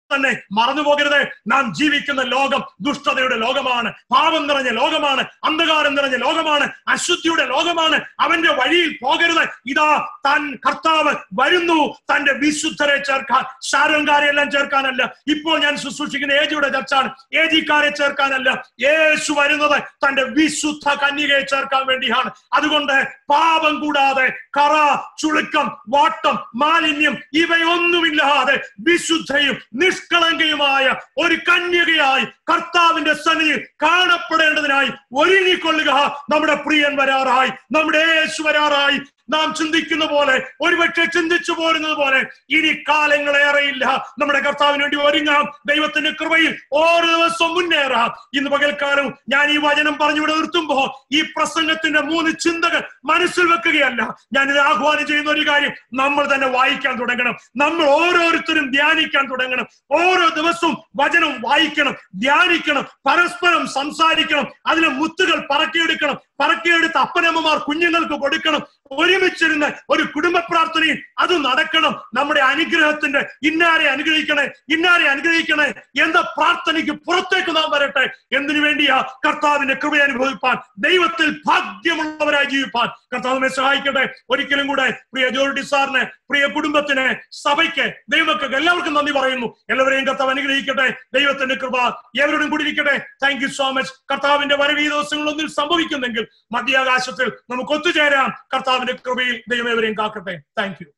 തന്നെ മറന്നു പോകരുത് നാം ജീവിക്കുന്ന ലോകം ദുഷ്ടതയുടെ ലോകമാണ് പാപം നിറഞ്ഞ ലോകമാണ് അന്ധകാരം നിറഞ്ഞ ലോകമാണ് അശുദ്ധിയുടെ ലോകമാണ് അവന്റെ വഴിയിൽ പോകരുത് ഇതാ താൻ കർത്താവ് വരുന്നു തന്റെ വിശുദ്ധരെ ചേർക്കാൻ ശാരംകാരെ എല്ലാം ചേർക്കാനല്ല ഇപ്പോൾ ഞാൻ ശുശ്രൂഷിക്കുന്ന ഏജിയുടെ ചർച്ചാണ് ഏജിക്കാരെ ചേർക്കാനല്ല യേശു വരുന്നത് തന്റെ വിശുദ്ധ കന്യകയെ ചേർക്കാൻ വേണ്ടിയാണ് അതുകൊണ്ട് പാപം കൂടാതെ കറ ചുളുക്കം വാട്ടം മാലിന്യം ഇവയൊന്നുമില്ലാതെ വിശുദ്ധയും നിഷ്കളങ്കയുമായ ഒരു കന്യകയായി കർത്താവിന്റെ സന്നിധിയിൽ കാണപ്പെടേണ്ടതിനായി ഒരുങ്ങിക്കൊള്ളുക നമ്മുടെ പ്രിയൻ വരാറായി നമ്മുടെ യേശു വരാറായി നാം ചിന്തിക്കുന്ന പോലെ ഒരുപക്ഷെ ചിന്തിച്ചു പോരുന്നത് പോലെ ഇനി കാലങ്ങളേറെയില്ല നമ്മുടെ കർത്താവിന് വേണ്ടി ഒരുങ്ങാം ദൈവത്തിന്റെ കൃപയിൽ ഓരോ ദിവസവും മുന്നേറാം ഇന്ന് പകൽക്കാലം ഞാൻ ഈ വചനം പറഞ്ഞുവിടെ നിർത്തുമ്പോ ഈ പ്രസംഗത്തിന്റെ മൂന്ന് ചിന്തകൾ മനസ്സിൽ വെക്കുകയല്ല ഞാൻ ഇത് ആഹ്വാനം ചെയ്യുന്ന ഒരു കാര്യം നമ്മൾ തന്നെ വായിക്കാൻ തുടങ്ങണം നമ്മൾ ഓരോരുത്തരും ധ്യാനിക്കാൻ തുടങ്ങണം ഓരോ ദിവസവും വചനം വായിക്കണം ധ്യാനിക്കണം പരസ്പരം സംസാരിക്കണം അതിലെ മുത്തുകൾ പറക്കിയെടുക്കണം പറക്കിയെടുത്ത് അപ്പനമ്മമാർ കുഞ്ഞുങ്ങൾക്ക് കൊടുക്കണം ഒരുമിച്ചിരുന്ന് ഒരു കുടുംബ പ്രാർത്ഥനയും അത് നടക്കണം നമ്മുടെ അനുഗ്രഹത്തിന്റെ ഇന്നാരെ അനുഗ്രഹിക്കണേ ഇന്നാരെ അനുഗ്രഹിക്കണേ എന്ന പ്രാർത്ഥനയ്ക്ക് പുറത്തേക്ക് നാം വരട്ടെ എന്തിനു വേണ്ടിയാ കർത്താവിന്റെ കൃപ അനുഭവിപ്പാൻ ദൈവത്തിൽ ഭാഗ്യമുള്ളവരായി ജീവിപ്പാൻ കർത്താവിനെ സഹായിക്കട്ടെ ഒരിക്കലും കൂടെ പ്രിയ ജോർഡി സാറിന് പ്രിയ കുടുംബത്തിന് സഭയ്ക്ക് ദൈവമക്കൾക്ക് എല്ലാവർക്കും നന്ദി പറയുന്നു എല്ലാവരെയും കർത്താവ് അനുഗ്രഹിക്കട്ടെ ദൈവത്തിന്റെ കൃപ എവരോടും കൂടി ഇരിക്കട്ടെ താങ്ക് യു സോ മച്ച് കർത്താവിന്റെ വരവ് ഈ ദിവസങ്ങളൊന്നിൽ സംഭവിക്കുന്നെങ്കിൽ മധ്യാകാശത്തിൽ നമുക്ക് ഒത്തുചേരാം കർത്താവിന്റെ കൃപയിൽ ദൈവം എവരെയും കാക്കട്ടെ താങ്ക് യു